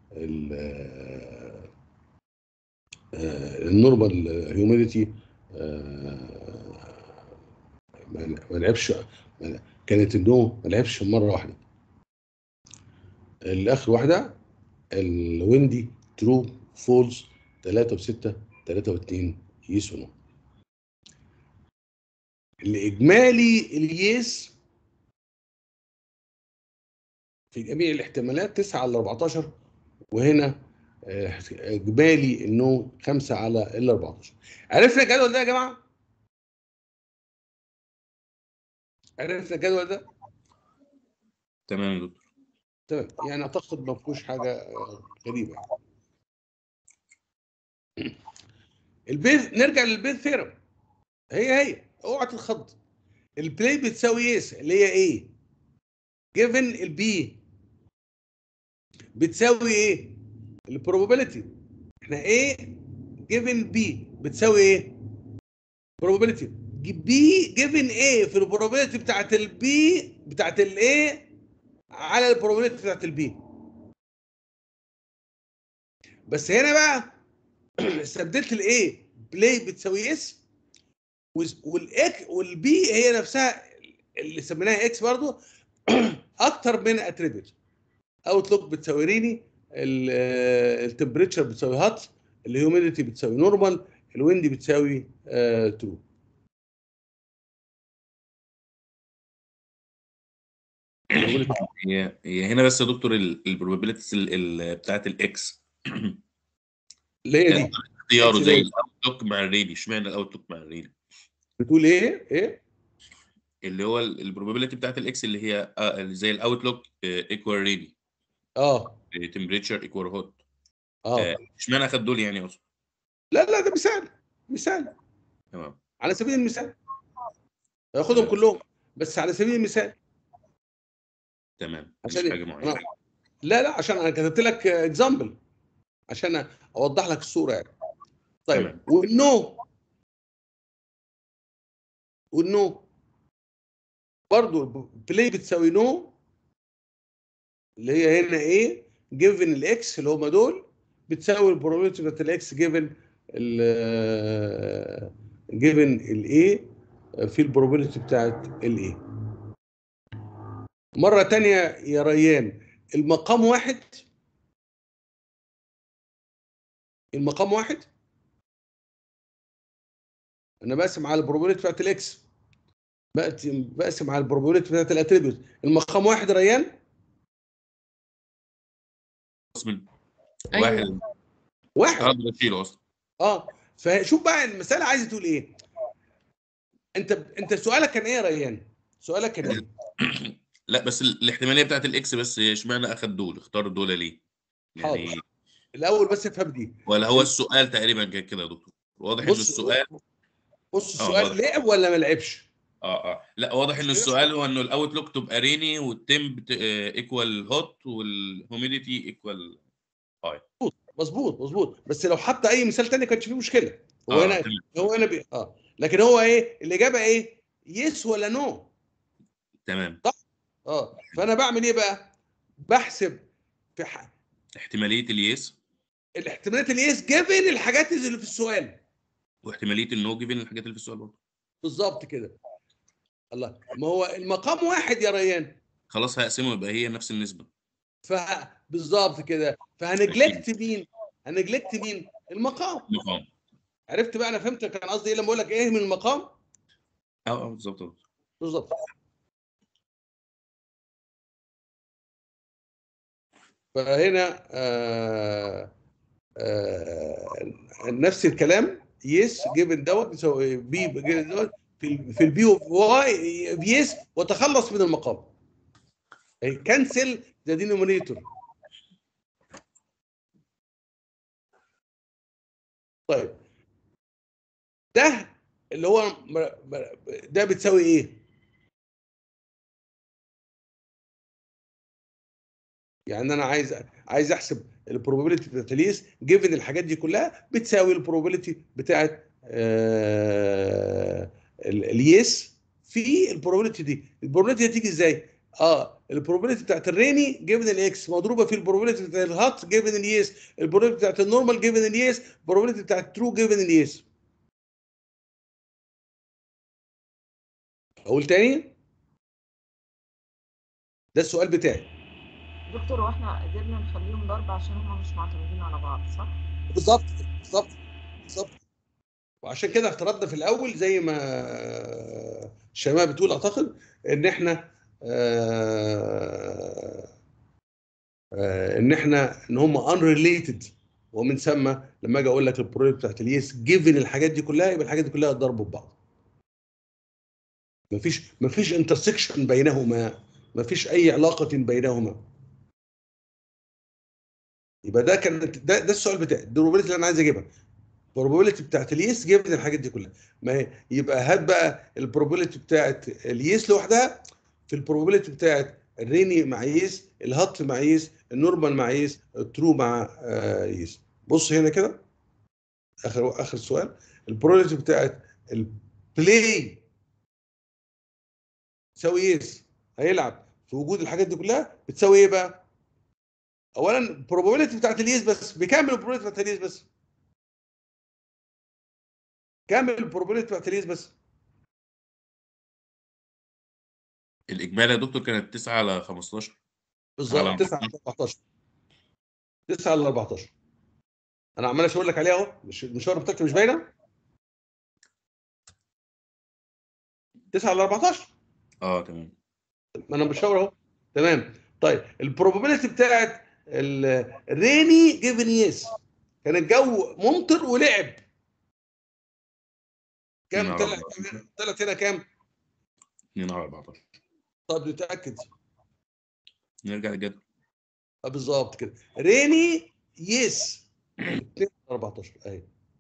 النورمال هيوميديتي ما لعبش كانت النو ما لعبش مره واحده الاخر واحده الويندي ترو فولز 3 و6 3 و2 يس ونو الاجمالي اليس في جميع الاحتمالات 9 على 14 وهنا اجمالي انه 5 على ال 14 عرفنا الجدول ده يا جماعه عرفنا الجدول ده تمام يا دكتور تمام يعني اعتقد ما فيهوش حاجه غريبه يعني. البيز نرجع للبيز ثيرم هي هي اوعى تتخض البلاي بتساوي يس اللي هي ايه جيفن البي بتساوي ايه البروبابيلتي احنا ايه جيفن بي بتساوي ايه probability بي جيفن ايه في البروبابيلتي بتاعت البي بتاعت الايه على البروبابيلتي بتاعت البي بس هنا بقى استبدلت الايه بلاي بتساوي اس والاك والبي هي نفسها اللي سميناها اكس برضو اكتر من اتريبيوت اوتلوك بتساوي ريني التمبريتشر بتساوي هات الهيوميديتي بتساوي نورمال الويندي بتساوي ترو هي هي هنا بس يا دكتور البروبابيلتيز بتاعت الاكس اللي هي دي اختياره زي الاوتلوك مع الريلي اشمعنى الاوتلوك مع الريلي بتقول ايه ايه اللي هو البروبابيلتي بتاعت الاكس اللي هي آه، زي الاوتلوك ايكوال ريلي اه تمبريتشر ايكوال هوت اه اشمعنى اخد دول يعني اصلا لا لا ده مثال مثال تمام على سبيل المثال ياخدهم كلهم بس على سبيل المثال تمام مش عشان حاجه معينه أنا... لا لا عشان انا كتبت لك اكزامبل عشان اوضح لك الصوره يعني طيب تمام. والنو والنو برضو بلاي بتساوي نو اللي هي هنا ايه جيفن الاكس اللي هم دول بتساوي البروبابيلتي بتاعت الاكس جيفن ال جيفن الايه في البروبابيلتي بتاعت الايه مره تانية يا ريان المقام واحد المقام واحد انا بقسم على البروبابيلتي بتاعت الاكس بقسم بقسم على البروبابيلتي بتاعت الاتريبيوت المقام واحد ريان خلاص من أيوة. واحد واحد هقدر اشيله اصلا اه فشوف بقى المساله عايزه تقول ايه انت انت سؤالك كان ايه يا ريان سؤالك كان ايه لا بس ال- الاحتماليه بتاعت الاكس بس اشمعنى اخد دول اختار دول ليه يعني حاضر. الاول بس افهم دي ولا هو السؤال تقريبا كان كده يا دكتور واضح ان بص السؤال بص آه، السؤال واضح. لعب ولا ما لعبش اه اه لا واضح ان السؤال هو انه الاوتلوك تبقى ريني والتمب ايكوال هوت والهوميديتي ايكوال مظبوط مظبوط بس لو حط اي مثال تاني كانش فيه مشكله هو آه، هنا تمام. هو هنا بي... اه لكن هو ايه الاجابه ايه يس ولا نو تمام اه فانا بعمل ايه بقى بحسب في ح... احتماليه اليس الاحتمالات اليس جيفن الحاجات اللي في السؤال واحتماليه النو جيفن الحاجات اللي في السؤال برضه بالظبط كده الله ما هو المقام واحد يا ريان خلاص هقسمه يبقى هي نفس النسبه ف بالظبط كده فهنجلكت مين هنجلكت مين المقام مقام عرفت بقى انا فهمت كان قصدي ايه لما اقول لك ايه من المقام اه اه بالظبط بالظبط فهنا آه آه نفس الكلام يس جيفن دوت بيساوي بي جيفن دوت في ال في البي اوف واي يس وتخلص من المقام كنسل ذا دينومينيتور طيب ده اللي هو م- م- ده بتساوي ايه؟ يعني انا عايز عايز احسب البروبابيلتي بتاعت اليس جيفن الحاجات دي كلها بتساوي البروبابيلتي بتاعت آه ال- اليس في البروبابيلتي دي البروبابيلتي هتيجي ازاي؟ اه البروبابيلتي بتاعت الريني جيفن الاكس مضروبه في البروبابيلتي بتاعت الهات جيفن اليس البروبابيلتي بتاعت النورمال جيفن اليس البروبابيلتي بتاعت ترو جيفن اليس اقول تاني ده السؤال بتاعي دكتور واحنا قدرنا نخليهم ضرب عشان هم مش معتمدين على بعض صح؟ بالظبط بالظبط بالظبط وعشان كده افترضنا في الاول زي ما شيماء بتقول اعتقد ان احنا آه، آه، ان احنا ان هم unrelated ومن ثم لما اجي اقول لك البروجكت بتاعت اليس جيفن الحاجات دي كلها يبقى الحاجات دي كلها ضربوا ببعض مفيش مفيش انترسكشن بينهما مفيش اي علاقه بينهما يبقى ده كان ده ده السؤال بتاعي الدروبابيلتي اللي انا عايز اجيبها البروبابيلتي بتاعت اليس جيفن الحاجات دي كلها ما هي يبقى هات بقى البروبابيلتي بتاعت اليس لوحدها في البروبابيلتي بتاعت الريني مع يس الهات مع يس النورمال مع يس الترو مع آه، يس بص هنا كده اخر اخر سؤال البروبابيلتي بتاعت البلاي تساوي يس هيلعب في وجود الحاجات دي كلها بتساوي ايه بقى؟ اولا البروبابيلتي بتاعت اليس بس بكام البروبابيلتي بتاعت اليس بس؟ كام البروبابيلتي بتاعت اليس بس؟ الاجمالي يا دكتور كانت 9 على 15 بالظبط على 9 على 14 9 على 14 انا عمال اشاور لك عليها اهو مش المشوار بتاعتي مش باينه 9 على 14 اه تمام ما انا بشاور اهو تمام طيب البروبابيلتي بتاعت ال- الريني جيفن يس كان الجو ممطر ولعب كام نعم. طلع طلعت هنا كام؟ 2 على 14 طب نتاكد نرجع للجدول آه، بالظبط كده ريني يس 2 14 اهي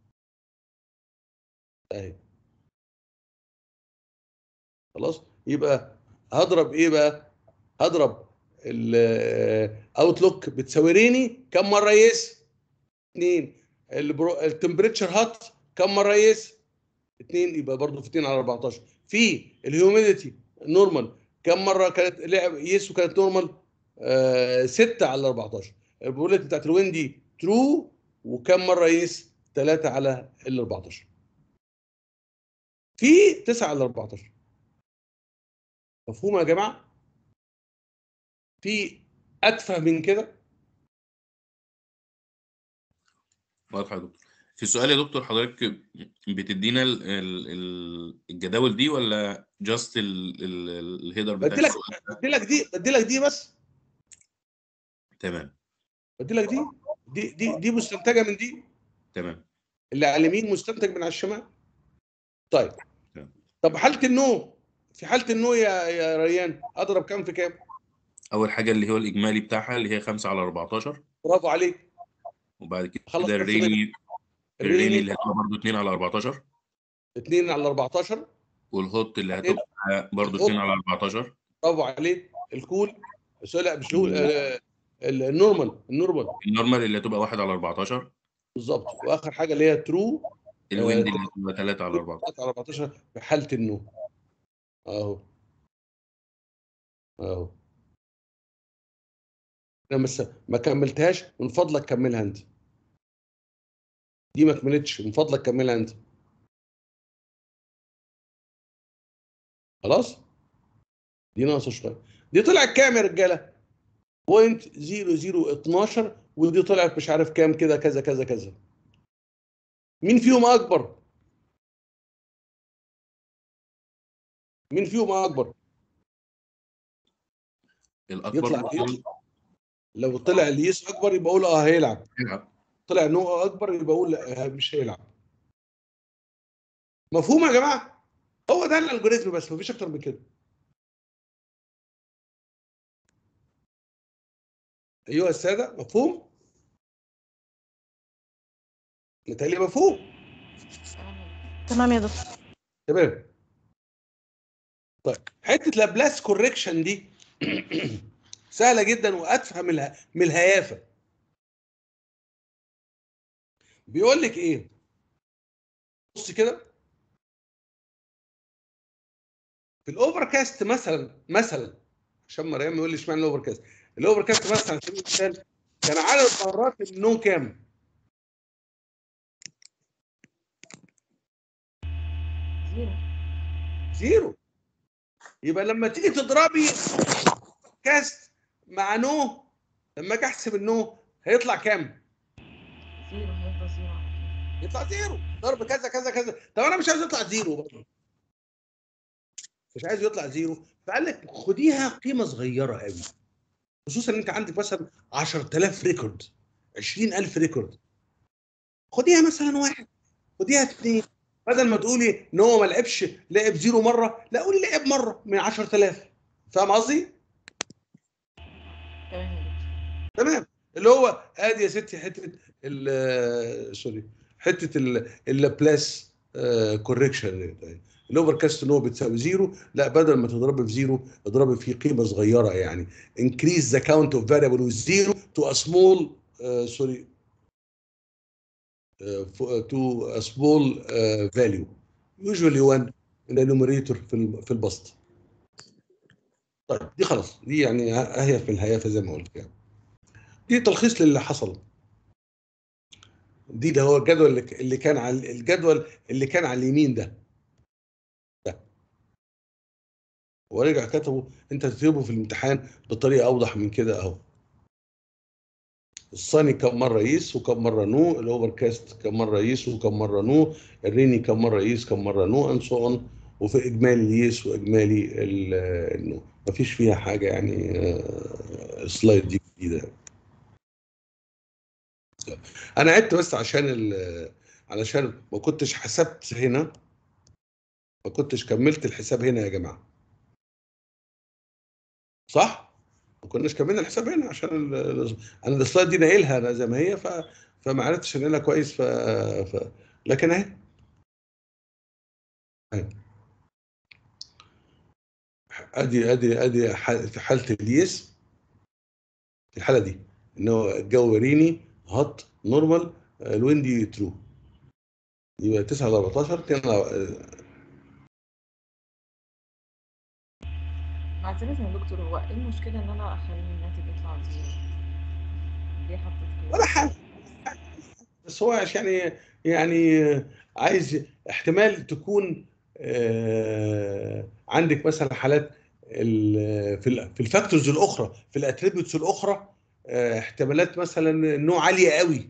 اهي خلاص يبقى هضرب ايه بقى هضرب الاوتلوك بتساوي ريني كم مره يس 2 التمبريتشر هات كم مره يس 2 يبقى برضه في 2 على 14 في الهيوميديتي نورمال كم مره كانت لعب يس وكانت نورمال 6 على 14 البروبابيلتي بتاعت الويندي ترو وكم مره يس 3 على ال 14 في 9 على 14 مفهوم يا جماعه في اتفه من كده واضحه يا دكتور في السؤال يا دكتور حضرتك بتدينا ال- ال- ال- الجداول دي ولا جاست الهيدر بتاع بدي لك السؤال بدي لك دي بدي لك دي بس تمام بدي لك دي دي دي دي مستنتجه من دي تمام اللي على اليمين مستنتج من على الشمال طيب تمام. طب حاله النو في حاله النو يا يا ريان اضرب كام في كام اول حاجه اللي هو الاجمالي بتاعها اللي هي 5 على 14 برافو عليك وبعد خلص كده بس الريني الريني الريني اللي هتبقى برضه 2 على 14 2 على 14 والهوت اللي بعدين هتبقى برضه الهوت 2 على 14 برافو عليك الكول سوري لا مش الكول آه، ال- النورمال النورمال النورمال اللي هتبقى 1 على 14 بالظبط واخر حاجه اللي هي ترو الويند اللي هتبقى 3 على 14 على 14 في حاله النو اهو اهو انا بس ما كملتهاش من فضلك كملها انت دي ما كملتش من فضلك كملها انت خلاص دي ناقصه شويه دي طلعت كام يا رجاله بوينت 0012 ودي طلعت مش عارف كام كده كذا كذا كذا مين فيهم اكبر مين فيهم اكبر الاكبر يطلع طبعاً اليس لو طلع اليس اكبر يبقى اقول اه هيلعب يلعب طلع نو اكبر يبقى اقول لا مش هيلعب مفهوم يا جماعه هو ده الالجوريزم بس مفيش اكتر من كده ايها الساده مفهوم متهيألي مفهوم تمام يا دكتور. تمام يا دكتور تمام طيب حته لابلاس كوريكشن دي سهله جدا واتفه من اله- من الهيافه بيقول لك ايه بص كده في الاوفر كاست مثلا مثلا عشان مريم يقول لي اشمعنى الاوفر كاست الاوفر كاست مثلا على سبيل المثال كان عدد مرات النو كام زيرو زيرو يبقى لما تيجي تضربي كاست مع نو لما اجي احسب النو هيطلع كام؟ زيرو هيفضل زيرو على طول. يطلع زيرو ضرب كذا كذا كذا طب انا مش عايز يطلع زيرو برضه مش عايز يطلع زيرو فقال لك خديها قيمه صغيره قوي خصوصا ان انت عندك مثلا 10000 ريكورد 20000 ريكورد خديها مثلا واحد خديها اثنين بدل ما تقولي ان هو ما لعبش لعب زيرو مره لا قولي لعب مره من 10000 فاهم قصدي؟ تمام يا دكتور. تمام اللي هو ادي يا ستي حته ال سوري حته ال- اللابلاس كوريكشن الاوفر كاست ان هو بتساوي زيرو لا بدل ما تضربي في زيرو اضربي في قيمه صغيره يعني increase the count of variable with zero to a small uh, sorry uh, f- to a small uh, value usually one in the numerator في الم- في البسط طيب دي خلاص دي يعني هي في الهيافه زي ما قلت يعني دي تلخيص للي حصل دي ده هو الجدول اللي ك- اللي كان على الجدول اللي كان على اليمين ده ده ورجع كتبه انت تكتبه في الامتحان بطريقه اوضح من كده اهو الصاني كم مره يس وكم مره نو الاوفر كاست كم مره يس وكم مره نو الريني كم مره يس كم مره نو اند سو اون وفي اجمالي اليس واجمالي ال- النو مفيش فيها حاجه يعني آه، السلايد دي جديده انا عدت بس عشان ال- علشان ما كنتش حسبت هنا ما كنتش كملت الحساب هنا يا جماعه صح ما كناش كملنا الحساب هنا عشان ال- ال- انا السلايد دي ناقلها انا زي ما هي ف... فما عرفتش انقلها كويس ف... ف... لكن اهي أهي. ادي ادي ادي ح- في حاله اليس في الحاله دي ان هو الجو ريني هوت نورمال الويندي ترو يبقى 9 على 14 كان معذرة يا دكتور هو ايه المشكلة ان انا اخلي الناتج يطلع زيرو؟ ليه حطيت كده؟ ولا حاجه بس هو عشان يعني يعني عايز احتمال تكون آه، عندك مثلا حالات ال- في ال- في الفاكتورز الاخرى في الاتريبيوتس الاخرى آه، احتمالات مثلا النوع عاليه قوي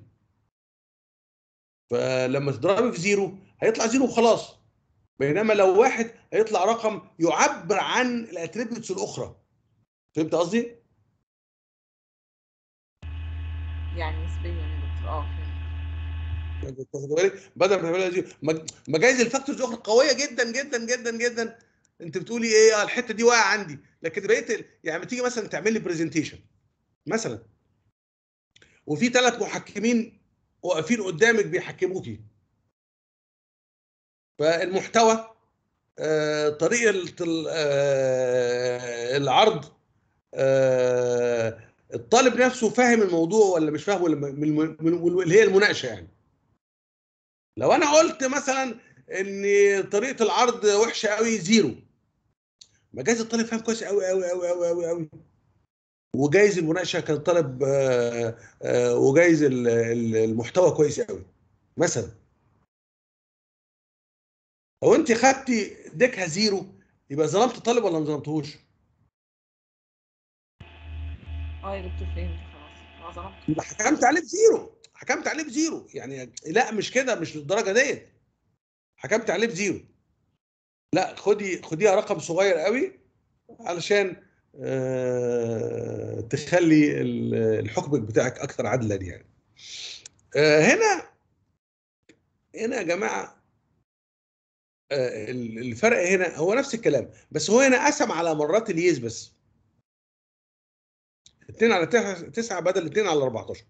فلما تضربي في زيرو هيطلع زيرو وخلاص بينما لو واحد هيطلع رقم يعبر عن الاتريبيوتس الاخرى فهمت قصدي؟ يعني نسبيا يا دكتور اه فهمت واخد بالك بدل ما تعملها زيرو مج- مجاز الفاكتورز الاخرى قويه جدا جدا جدا جدا انت بتقولي ايه آه، الحته دي واقعه عندي لكن بقيت ال- يعني لما تيجي مثلا تعمل لي برزنتيشن مثلا وفي ثلاث محكمين واقفين قدامك بيحكموكي فالمحتوى آه، طريقه ال- آه، العرض آه، الطالب نفسه فاهم الموضوع ولا مش فاهم ولا من- من- من- من- اللي هي المناقشه يعني لو انا قلت مثلا ان طريقه العرض وحشه قوي زيرو ما جايز الطالب فاهم كويس قوي قوي قوي قوي قوي قوي وجايز المناقشه كان طالب آه، آه، وجايز ال- ال- المحتوى كويس قوي مثلا لو انت خدتي ديكها زيرو يبقى ظلمت الطالب ولا ما ظلمتهوش؟ اه يا دكتور فهمت خلاص اه ظلمت يبقى حكمت عليه بزيرو حكمت عليه بزيرو يعني لا مش كده مش للدرجه ديت حكمت عليه بزيرو لا خدي خديها رقم صغير قوي علشان آه تخلي ال- الحكم بتاعك اكثر عدلا يعني آه هنا هنا يا جماعه آه ال- الفرق هنا هو نفس الكلام بس هو هنا قسم على مرات اليز بس 2 على 9 بدل 2 على 14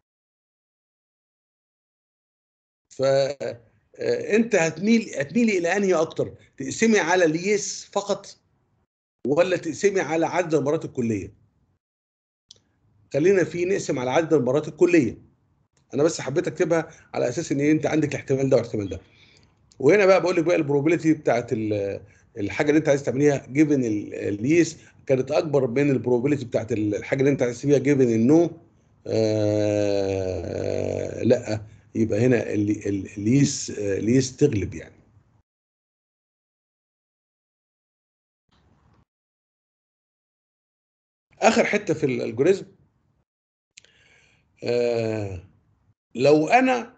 فانت هتميل هتميلي الى انهي اكتر تقسمي على اليس فقط ولا تقسمي على عدد المرات الكليه خلينا في نقسم على عدد المرات الكليه انا بس حبيت اكتبها على اساس ان انت عندك الاحتمال ده والاحتمال ده وهنا بقى بقول لك بقى البروبابيلتي بتاعت ال- الحاجه اللي انت عايز تعمليها جيفن اليس كانت اكبر من البروبابيلتي بتاعت الحاجه اللي انت عايز تسيبيها جيفن النو آه لا يبقى هنا ال- ال- اليس آه، اليس تغلب يعني اخر حته في الالجوريزم آه لو انا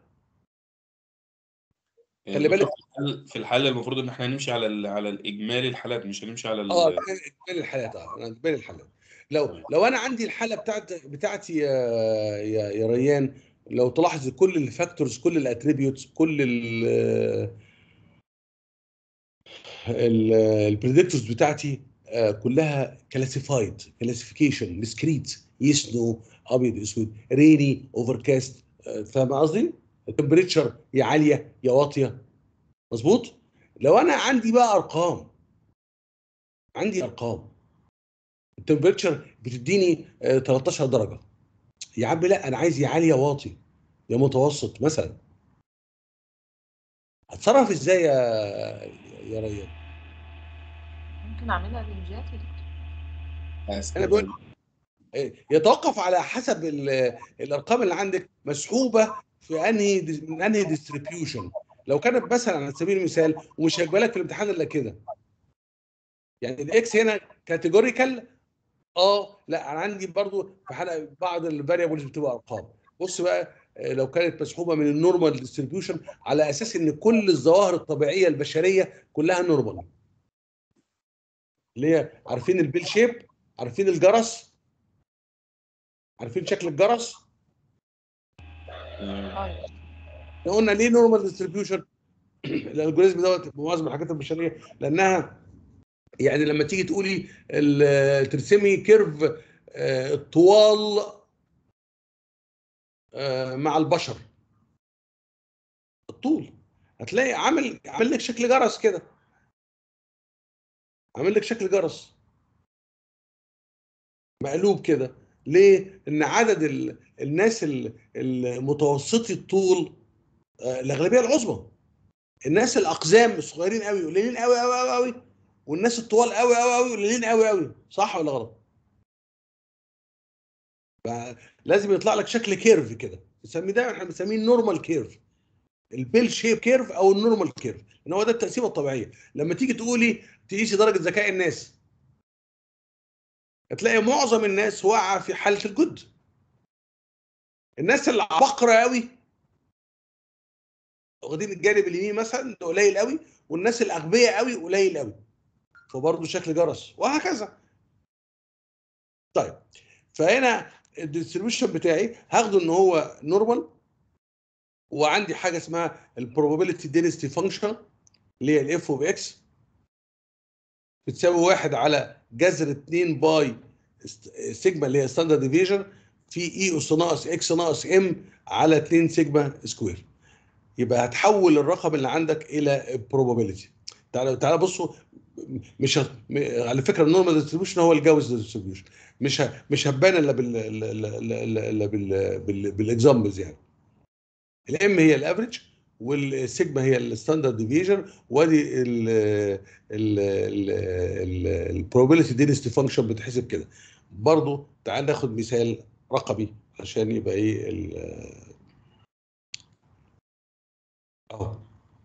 خلي بالك- في الحل- في الحل المفروض ان احنا هنمشي على ال- على الاجمالي الحالات مش هنمشي على ال- اه بين الحالات اه أنا بين الحالات لو لو انا عندي الحاله بتاعت بتاعتي يا يا, يا ريان لو تلاحظ كل الفاكتورز كل الاتريبيوتس كل ال البريدكتورز بتاعتي آه، كلها كلاسيفايد كلاسيفيكيشن ديسكريت يس نو ابيض اسود ريني اوفر كاست فاهم قصدي؟ التمبريتشر يا عاليه يا واطيه مظبوط؟ لو انا عندي بقى ارقام عندي ارقام التمبريتشر بتديني آه، 13 درجه يا عم لا انا عايز يا عالي يا واطي يا متوسط مثلا هتصرف ازاي يا يا ريان ممكن اعملها رينجات يا دكتور انا بقول آه، يتوقف على حسب ال- الارقام اللي عندك مسحوبه في انهي دي- من انهي ديستريبيوشن لو كانت مثلا على سبيل المثال ومش هيجيبها لك في الامتحان الا كده يعني الاكس هنا كاتيجوريكال اه لا انا عندي برضو في حلقه بعض الفاريبلز بتبقى ارقام بص بقى آه، لو كانت مسحوبه من النورمال ديستريبيوشن على اساس ان كل الظواهر الطبيعيه البشريه كلها نورمال اللي هي عارفين البيل شيب عارفين الجرس عارفين شكل الجرس اه يا دكتور. احنا قلنا ليه نورمال ديستريبيوشن الالجوريزم دوت معظم الحاجات البشريه لانها يعني لما تيجي تقولي ال- ترسمي كيرف آه، الطوال آه، مع البشر الطول هتلاقي عامل عامل لك شكل جرس كده عامل لك شكل جرس مقلوب كده ليه؟ ان عدد ال... الناس ال- المتوسطي الطول آه، الاغلبيه العظمى الناس الاقزام الصغيرين قوي قليلين قوي قوي قوي قوي والناس الطوال قوي قوي قوي قليلين قوي قوي صح ولا غلط؟ لازم يطلع لك شكل كيرف كده بنسميه دايما احنا بنسميه النورمال كيرف البيل شيب كيرف او النورمال كيرف ان هو ده التقسيمه الطبيعيه لما تيجي تقولي تقيسي درجه ذكاء الناس هتلاقي معظم الناس واقعه في حاله الجد الناس اللي عبقره قوي واخدين الجانب اليمين مثلا ده قليل قوي والناس الاغبياء قوي قليل قوي فبرضه شكل جرس وهكذا طيب فهنا الديستريبيوشن بتاعي هاخده ان هو نورمال وعندي حاجه اسمها البروبابيلتي دينستي فانكشن اللي هي الاف اوف اكس بتساوي واحد على جذر 2 باي است- سيجما اللي هي ستاندرد ديفيجن في اي اس ناقص اكس ناقص ام على 2 سيجما سكوير يبقى هتحول الرقم اللي عندك الى probability تعالى تعالى بصوا مش ه... م- على فكره النورمال ديستريبيوشن هو الجاوز ديستريبيوشن مش ه... مش هتبان الا بال الا الا الا الا بال بال بالاكزامبلز يعني الام هي الافريج والسيجما هي الستاندرد ديفيجن وادي ال ال ال البروبابيلتي دينستي فانكشن بتحسب كده برضو تعال ناخد مثال رقمي عشان يبقى ايه ال- اهو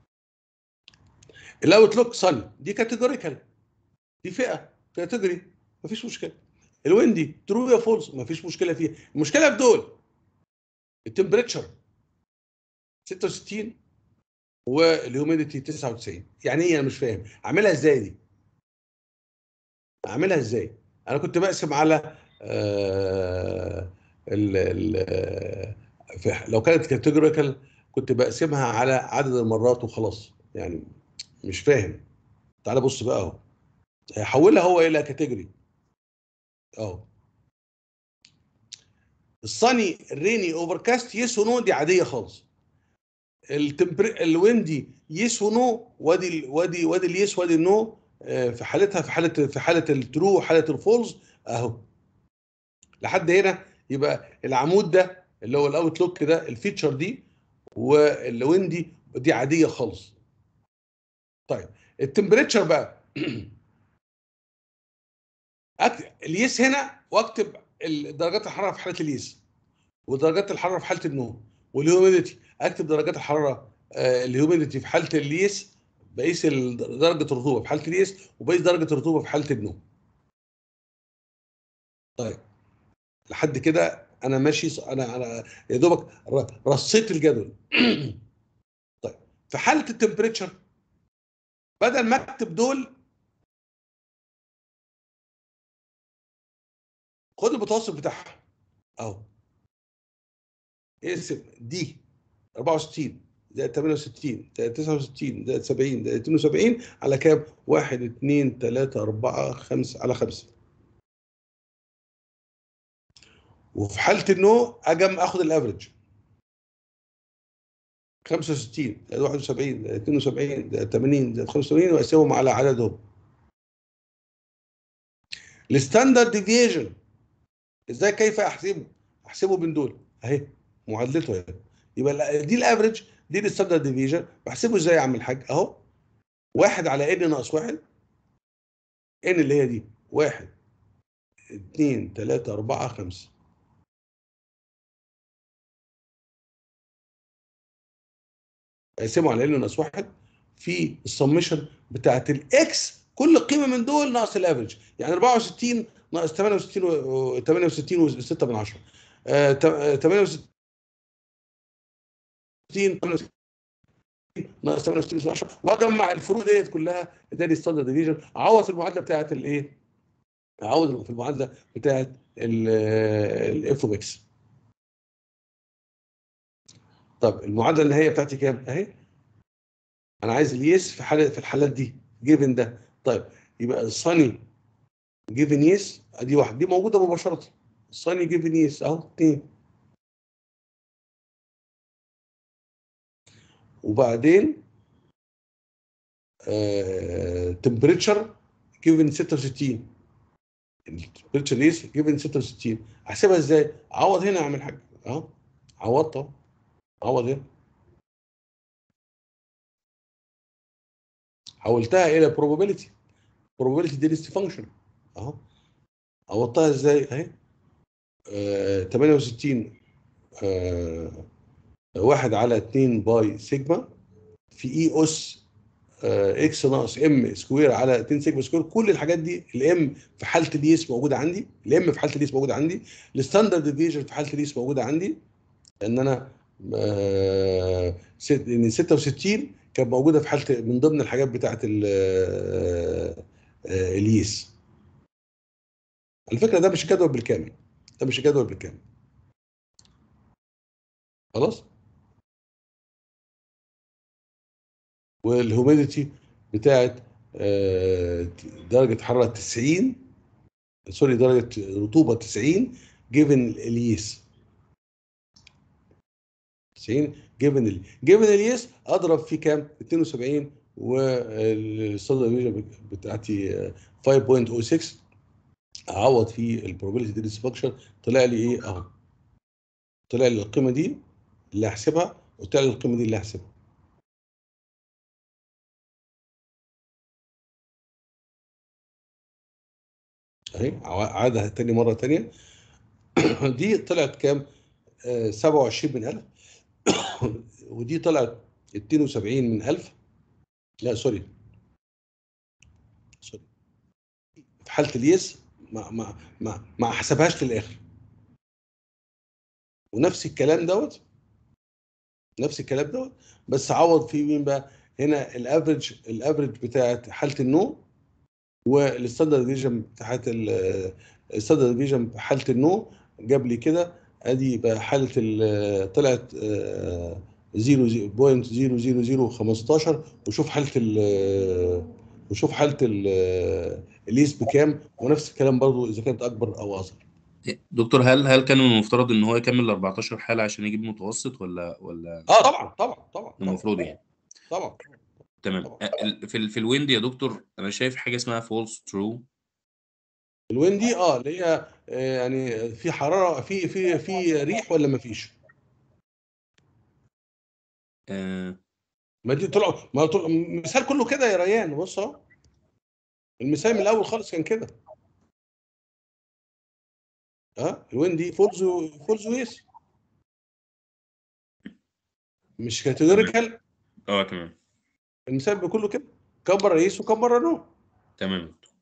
الاوتلوك صن دي كاتيجوريكال دي فئه كاتيجوري مفيش مشكله الويندي ترو يا فولس مفيش مشكله فيها المشكله في دول التمبريتشر 66 والهيوميديتي 99 يعني ايه انا مش فاهم اعملها ازاي دي اعملها ازاي انا كنت بقسم على آه ال ال آه، في- لو كانت كاتيجوريكال كنت بقسمها على عدد المرات وخلاص يعني مش فاهم تعال بص بقى اهو هيحولها هو الى كاتيجوري اهو الصني الريني اوفركاست يس ونو دي عاديه خالص التمبر الويندي يس ونو وادي ال- وادي وادي اليس وادي النو آه، في حالتها في حاله في حاله الترو وحاله الفولز اهو لحد هنا يبقى العمود ده اللي هو الاوتلوك ده الفيتشر دي والويندي دي عاديه خالص طيب التمبريتشر بقى أكتب اليس هنا واكتب ال- درجات الحراره في حاله اليس ودرجات الحراره في حاله النوم والهيوميديتي اكتب درجات الحراره آه، الهيوميديتي في حاله اليس بقيس ال- درجه الرطوبه في حاله اليس وبقيس درجه الرطوبه في حاله النوم طيب لحد كده انا ماشي ص- انا انا يا دوبك ر- رصيت الجدول طيب في حاله التمبريتشر بدل ما اكتب دول خد المتوسط بتاعها اهو اقسم دي 64 زائد 68 زائد 69 زائد 70 زائد 72 على كام؟ 1 2 3 4 5 على 5 وفي حاله النو اجم اخد الافرج 65 زائد 71 زائد 72 زائد 80 زائد 85 واقسمهم على عددهم الستاندرد ديفيجن ازاي كيف احسبه؟ احسبه بين دول اهي معادلته اهي يبقى ال- دي الافرج دي الستاندرد ديفيجن بحسبه ازاي يا عم الحاج اهو واحد على ان ناقص واحد ان اللي هي دي واحد اثنين ثلاثة أربعة خمسة اقسمه على ان ناقص واحد في السمشن بتاعت الاكس كل قيمه من دول ناقص الافرج يعني 64 ناقص 68 و 68 و6 من 10 آه، تا- آه، 68 68 ناقص 68 من 10 واجمع الفروق ديت كلها ده الستاندرد ديفيجن اعوض في المعادله بتاعت الايه؟ اعوض في المعادله بتاعت الاف اوف اكس طب المعادله النهائيه بتاعتي كام؟ اهي انا عايز اليس في حاله في الحالات دي جيفن ده طيب يبقى الصني جيفن يس ادي واحد دي موجوده مباشره الصني جيفن يس اهو اثنين وبعدين تمبريتشر جيفن 66 التمبريتشر يس جيفن 66 احسبها ازاي؟ اعوض هنا اعمل حاجه اهو عوضت اهو عوض هنا حولتها الى probability probability density function اهو عوضتها ازاي اهي آه 68 آه واحد على 2 باي سيجما في اي اس آه اكس ناقص ام سكوير على 2 سيجما سكوير كل الحاجات دي الام في حاله اليس موجوده عندي الام في حاله اليس موجوده عندي الستاندرد ديفيجن في حاله اليس موجوده عندي ان انا آه ست- ان 66 كانت موجوده في حاله من ضمن الحاجات بتاعت ال- آه، آه، اليس على فكره ده مش جدول بالكامل ده مش جدول بالكامل خلاص والهوميديتي بتاعت آه، درجه حراره 90 سوري درجه رطوبه 90 جيفن اليس 90 جيفن ال جيفن اليس اضرب في كام 72 والستاندرد ديفيجن بتاعتي آه، 5.06 اعوض في البروبابيلتي دي فانكشن طلع لي ايه اهو طلع لي القيمه دي اللي هحسبها وطلع لي القيمه دي اللي هحسبها اهي عادها تاني مره تانيه دي طلعت كام؟ آه 27 من 1000 ودي طلعت 72 من 1000 لا سوري سوري في حاله اليس ما ما ما ما حسبهاش للاخر ونفس الكلام دوت نفس الكلام دوت بس عوض في مين بقى هنا الافريج الافريج بتاعت حاله النو والستاندرد ديفيجن بتاعت الستاندرد ديفيجن في حاله النو جاب لي كده ادي بقى حاله ال- طلعت آه، 0.00015 وشوف حاله ال وشوف حاله ال- اليس بكام ونفس الكلام برضو اذا كانت اكبر او اصغر دكتور هل هل كان من المفترض ان هو يكمل ال 14 حاله عشان يجيب متوسط ولا ولا اه طبعا طبعا طبعا المفروض يعني طبعا تمام طبعا. أ- ال- في ال- في الويند يا دكتور انا شايف حاجه اسمها فولس ترو الوين دي اه اللي هي آه، يعني في حراره في في في ريح ولا ما فيش؟ ما دي طلع ما طلع المثال كله كده يا ريان بص اهو المثال من الاول خالص كان كده ها الوين دي فولز و- فولز ويس مش كاتيجوريكال اه تمام المثال كله كده كم مره يس وكم مره نو تمام يا دكتور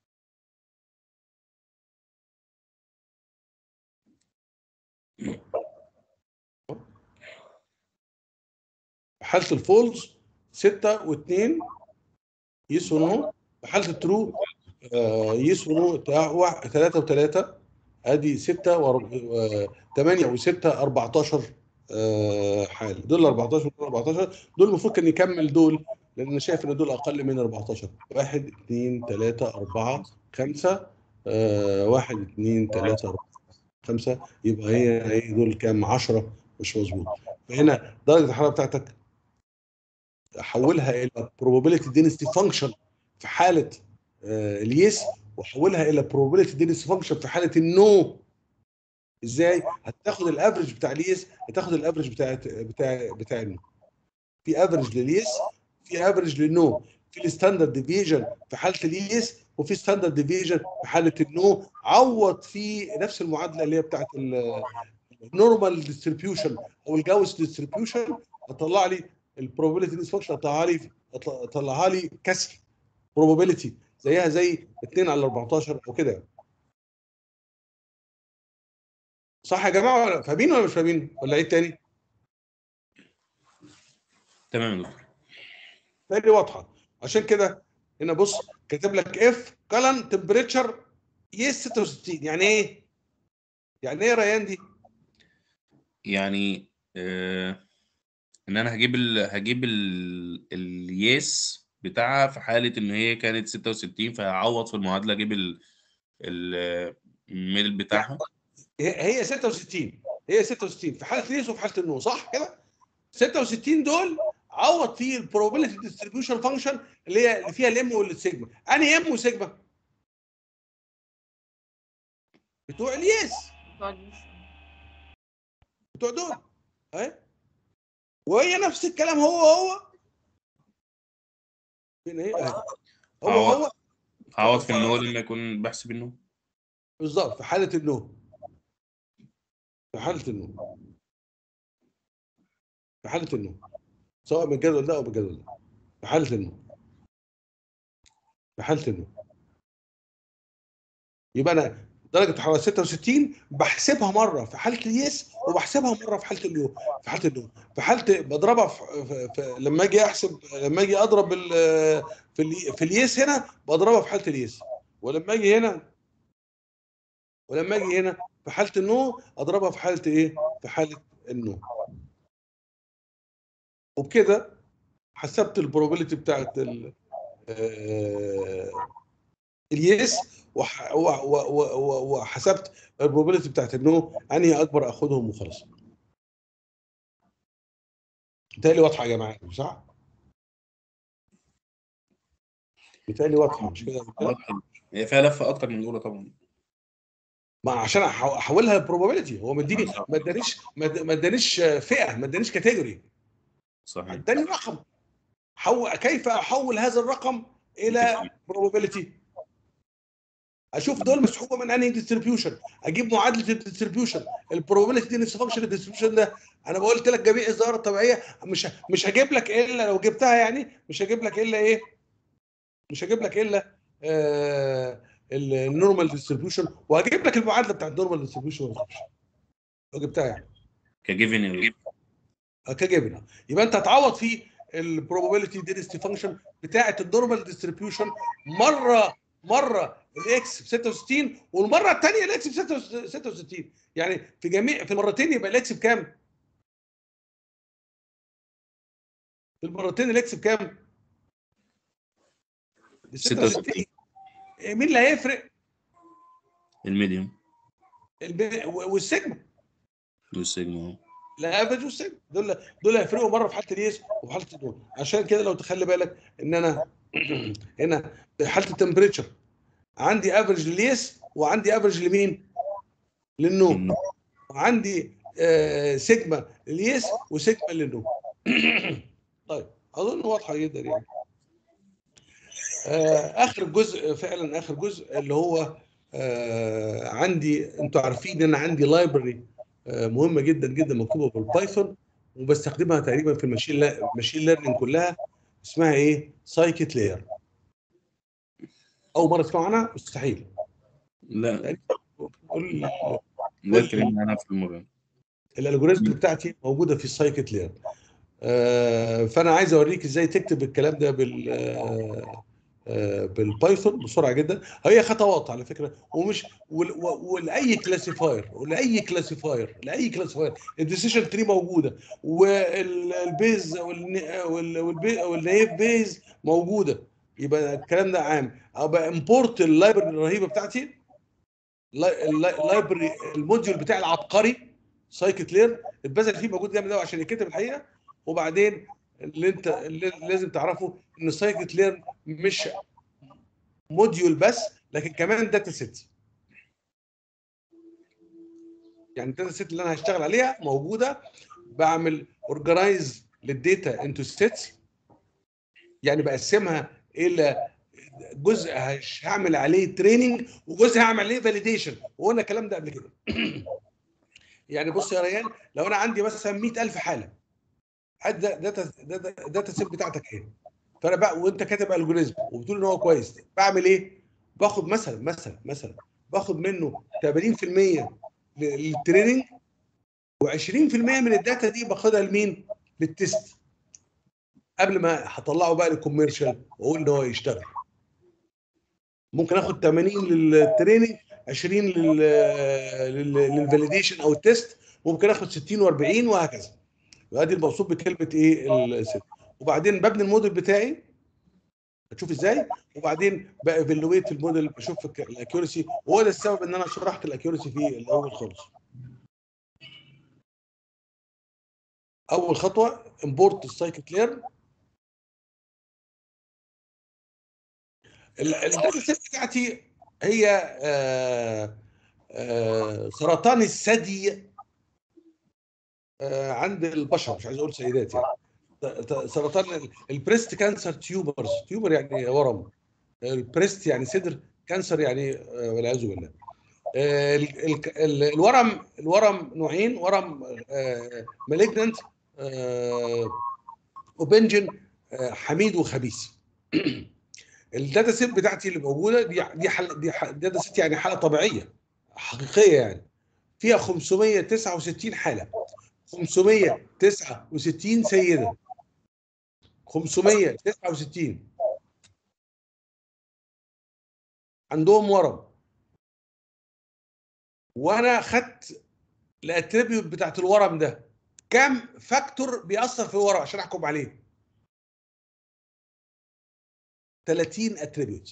في حاله الفولز 6 و2 يس ونو في حاله الترو آه، يس ونو 3 و3 ادي 6 و 8 و6 14 آه، حاله دول 14 ودول 14 دول المفروض كان يكمل دول لان انا شايف ان دول اقل من 14 1 2 3 4 5 1 2 3 4 5 يبقى هي هي دول كام 10 مش مظبوط فهنا درجه الحراره بتاعتك احولها الى probability density function في حاله آه، اليس واحولها الى probability density function في حاله النو ازاي هتاخد الافرج بتاع اليس هتاخد الافرج بتاع بتاع بتاع النو في افرج لليس في افرج للنو في الستاندرد ديفيجن في حاله اليس وفي ستاندرد ديفيجن في حاله النو عوض في نفس المعادله اللي هي بتاعت النورمال ديستريبيوشن او الجاوس ديستريبيوشن اطلع لي البروبابيلتي ديس فانكشن اطلعها لي اطلعها لي كسر probability زيها زي 2 على 14 او كده صح يا جماعه ولا فاهمين ولا مش فاهمين ولا عيد تاني تمام يا دكتور تاني واضحه عشان كده هنا بص كاتب لك اف كلن تمبريتشر يس 66 يعني ايه يعني ايه يا ريان دي يعني آه ان انا هجيب ال هجيب ال اليس بتاعها في حاله ان هي كانت 66 فهعوض في المعادله اجيب ال ال- الميل بتاعها هي هي 66 هي 66 في حاله اليس وفي حاله النو صح كده 66 دول عوض فيه البروبابيلتي ديستريبيوشن فانكشن اللي هي اللي فيها الام والسيجما انهي ام وسيجما بتوع اليس كويس بتوع دول اهي وهي نفس الكلام هو هو فين هي أهي. هو عوض. هو هعوض في النو لما يكون بحسب النو بالظبط في حاله النو في حاله النو في حاله النو سواء من الجدول ده او من الجدول ده في حاله النو في حاله النو يبقى انا درجه الحراره 66 بحسبها مره في حاله اليس وبحسبها مره في حاله النو في حاله النو في حاله بضربها في, في, في لما اجي احسب لما اجي اضرب ال في ال في اليس هنا بضربها في حاله اليس ولما اجي هنا ولما اجي هنا في حاله النو اضربها في حاله ايه؟ في حاله النو وبكده حسبت البروبابيلتي بتاعت ال آه، اليس وح- و- و- و- و- وحسبت البروبابيلتي بتاعت النو انهي اكبر اخدهم وخلاص. بالتالي واضحه يا جماعه صح؟ بالتالي واضحه مش كده واضحة. هي فيها لفه اكتر من الاولى طبعا ما عشان أح- احولها لبروبابيلتي هو ما اديني ما ادانيش ما اد- ما ادانيش فئه ما ادانيش كاتيجوري صحيح اداني رقم حو... كيف احول هذا الرقم الى probability اشوف دول مسحوبه من انهي ديستريبيوشن اجيب معادله الديستريبيوشن البروبابيلتي دي فانكشن الديستريبيوشن ده انا قلت لك جميع الظواهر الطبيعيه مش مش هجيب لك الا لو جبتها يعني مش هجيب لك الا ايه مش هجيب لك الا آه النورمال ديستريبيوشن وهجيب لك المعادله بتاعت النورمال ديستريبيوشن لو جبتها يعني كجيفن كجبنه يبقى انت هتعوض في البروبابيلتي دينستي فانكشن بتاعه النورمال ديستريبيوشن مره مره الاكس ب 66 والمره الثانيه الاكس ب 66 يعني في جميع في المرتين يبقى الاكس بكام؟ في المرتين الاكس بكام؟ ب 66 مين اللي هيفرق؟ الميديوم الب- والسيجما والسيجما اهو الافرج والسيجما دول دول هيفرقوا مره في حاله اليس وفي حاله الدول عشان كده لو تخلي بالك ان انا هنا في حاله التمبريتشر عندي افرج لليس وعندي افرج لمين؟ للنوم وعندي آه سيجما لليس وسيجما للنوم طيب اظن واضحه جدا يعني آه اخر جزء فعلا اخر جزء اللي هو آه عندي انتوا عارفين ان انا عندي لايبرري مهمه جدا جدا مكتوبه بالبايثون وبستخدمها تقريبا في الماشين الماشين ليرنينج كلها اسمها ايه؟ سايكت لاير اول مره تسمع عنها مستحيل لا كل ده اتكلمنا عنها في المره الالجوريزم بتاعتي موجوده في السايكت لاير آه فانا عايز اوريك ازاي تكتب الكلام ده بال آه آه بالبايثون بسرعه جدا هي خطوات على فكره ومش ول- و- ولاي كلاسيفاير ولاي كلاسيفاير لاي كلاسيفاير الديسيشن تري موجوده والبيز والنيف بيز موجوده يبقى الكلام ده عام ابقى امبورت اللايبرري الرهيبه بتاعتي اللايبرري الموديول بتاع العبقري سايكت لير البذل فيه موجود جامد قوي عشان يتكتب الحقيقه وبعدين اللي انت اللي لازم تعرفه ان سايكت لير مش موديول بس لكن كمان داتا سيت يعني الداتا سيت اللي انا هشتغل عليها موجوده بعمل اورجنايز للداتا انتو سيتس يعني بقسمها الى جزء هش- هعمل عليه تريننج وجزء هعمل عليه فاليديشن وقلنا الكلام ده قبل كده يعني بص يا ريان لو انا عندي مثلا 100000 حاله هات دا- داتا داتا داتا سيت بتاعتك ايه فانا بقى وانت كاتب الجوريزم وبتقول ان هو كويس بعمل ايه باخد مثلا مثلا مثلا باخد منه 80% للتريننج و20% من الداتا دي باخدها لمين للتست قبل ما هطلعه بقى للكوميرشال واقول ان هو يشتغل ممكن اخد 80 للتريننج 20 لل للفاليديشن او التست ممكن اخد 60 و40 وهكذا وادي المقصود بكلمه ايه الست وبعدين ببني الموديل بتاعي هتشوف ازاي وبعدين بايفالويت الموديل بشوف الاكيورسي وهو ده السبب ان انا شرحت الاكيورسي في الاول خالص اول خطوه امبورت السايكت ليرن الداتا سيت بتاعتي هي آه آه سرطان الثدي آه عند البشر مش عايز اقول سيدات يعني ت- ت- سرطان ال- البريست كانسر تيوبرز تيوبر يعني ورم البريست يعني صدر كانسر يعني آه، والعياذ بالله آه، ال- ال- ال- الورم الورم نوعين ورم مالجننت وبنجن آه، حميد وخبيث الداتا سيت بتاعتي اللي موجوده دي دي حل دي ح- داتا سيت يعني حاله طبيعيه حقيقيه يعني فيها 569 حاله 569 سيده 569 عندهم ورم وانا خدت الاتريبيوت بتاعت الورم ده كم فاكتور بيأثر في الورم عشان احكم عليه 30 اتريبيوت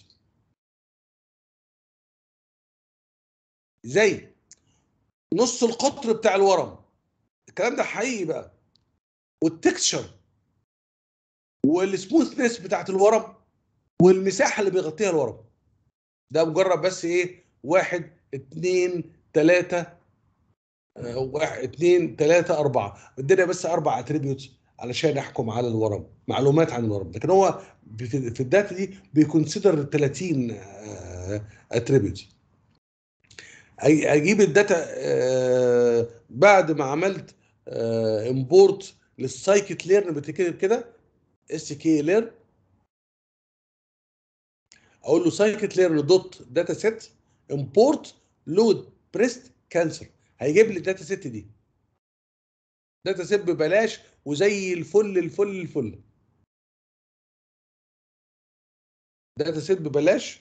زي نص القطر بتاع الورم الكلام ده حقيقي بقى والتكستشر والسموثنس بتاعت الورم والمساحه اللي بيغطيها الورم ده مجرد بس ايه واحد اتنين تلاته آه، واحد اتنين تلاته اربعه ادينا بس اربع اتريبيوتس علشان احكم على الورم معلومات عن الورم لكن هو في في الداتا دي بيكونسيدر 30 اتريبيوتس اجيب الداتا آه، بعد ما عملت امبورت للسايكت ليرن بتكتب كده اس كي ليرن اقول له سايكت ليرن دوت داتا سيت امبورت لود بريست كانسر هيجيب لي الداتا سيت دي داتا سيت ببلاش وزي الفل الفل الفل داتا سيت ببلاش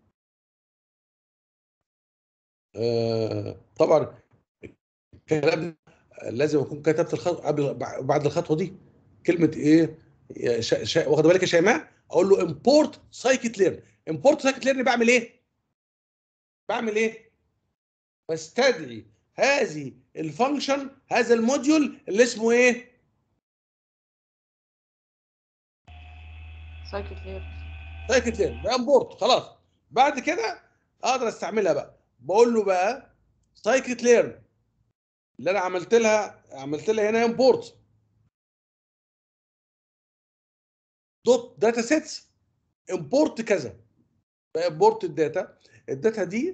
آه طبعا الكلام لازم اكون كتبت الخطوه قبل بعد الخطوه دي كلمه ايه يا شا... شا... واخد بالك يا شيماء اقول له امبورت سايكت ليرن امبورت سايكت ليرن بعمل ايه بعمل ايه بستدعي هذه الفانكشن هذا الموديول اللي اسمه ايه سايكت لير سايكت ليرن ده امبورت خلاص بعد كده اقدر استعملها بقى بقول له بقى سايكت ليرن اللي انا عملت لها عملت لها هنا امبورت دوت داتا سيتس امبورت كذا امبورت الداتا الداتا دي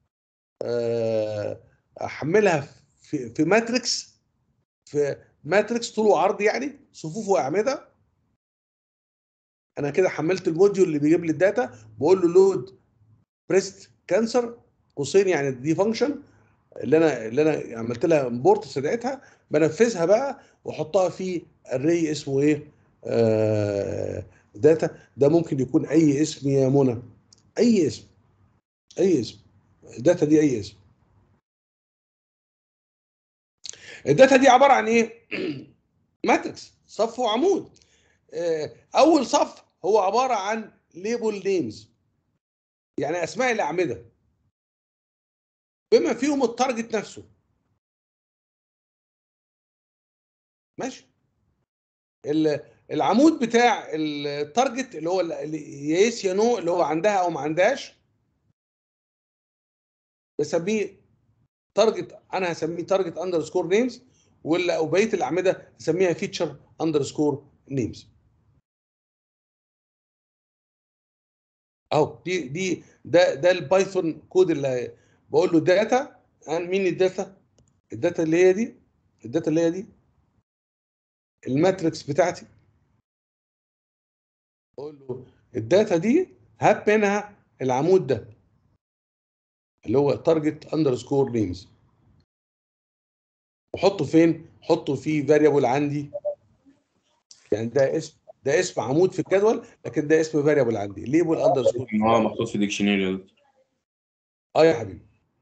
آه، احملها في في ماتريكس في ماتريكس طول وعرض يعني صفوف واعمده انا كده حملت الموديول اللي بيجيب لي الداتا بقول له لود بريست كانسر قوسين يعني دي فانكشن اللي انا اللي انا عملت لها امبورت استدعيتها بنفذها بقى واحطها في الري اسمه ايه آه داتا ده ممكن يكون اي اسم يا منى اي اسم اي اسم الداتا دي اي اسم الداتا دي عباره عن ايه ماتريكس صف وعمود آه، اول صف هو عباره عن ليبل نيمز يعني اسماء الاعمده بما فيهم التارجت نفسه ماشي ال- العمود بتاع التارجت اللي هو اللي يس يا نو اللي هو عندها او ما عندهاش بسميه تارجت انا هسميه تارجت اندرسكور نيمز ولا وبقيه الاعمده هسميها فيتشر اندرسكور نيمز اهو دي دي ده ده البايثون كود اللي بقول له داتا مين الداتا الداتا اللي هي دي الداتا اللي هي دي الماتريكس بتاعتي بقول له الداتا دي هات منها العمود ده اللي هو تارجت اندرسكور نيمز وحطه فين؟ حطه في فاريبل عندي يعني ده اسم ده اسم عمود في الجدول لكن ده اسم فاريبل عندي ليبل اندرسكور اه محطوط في ديكشنري اه يا حبيبي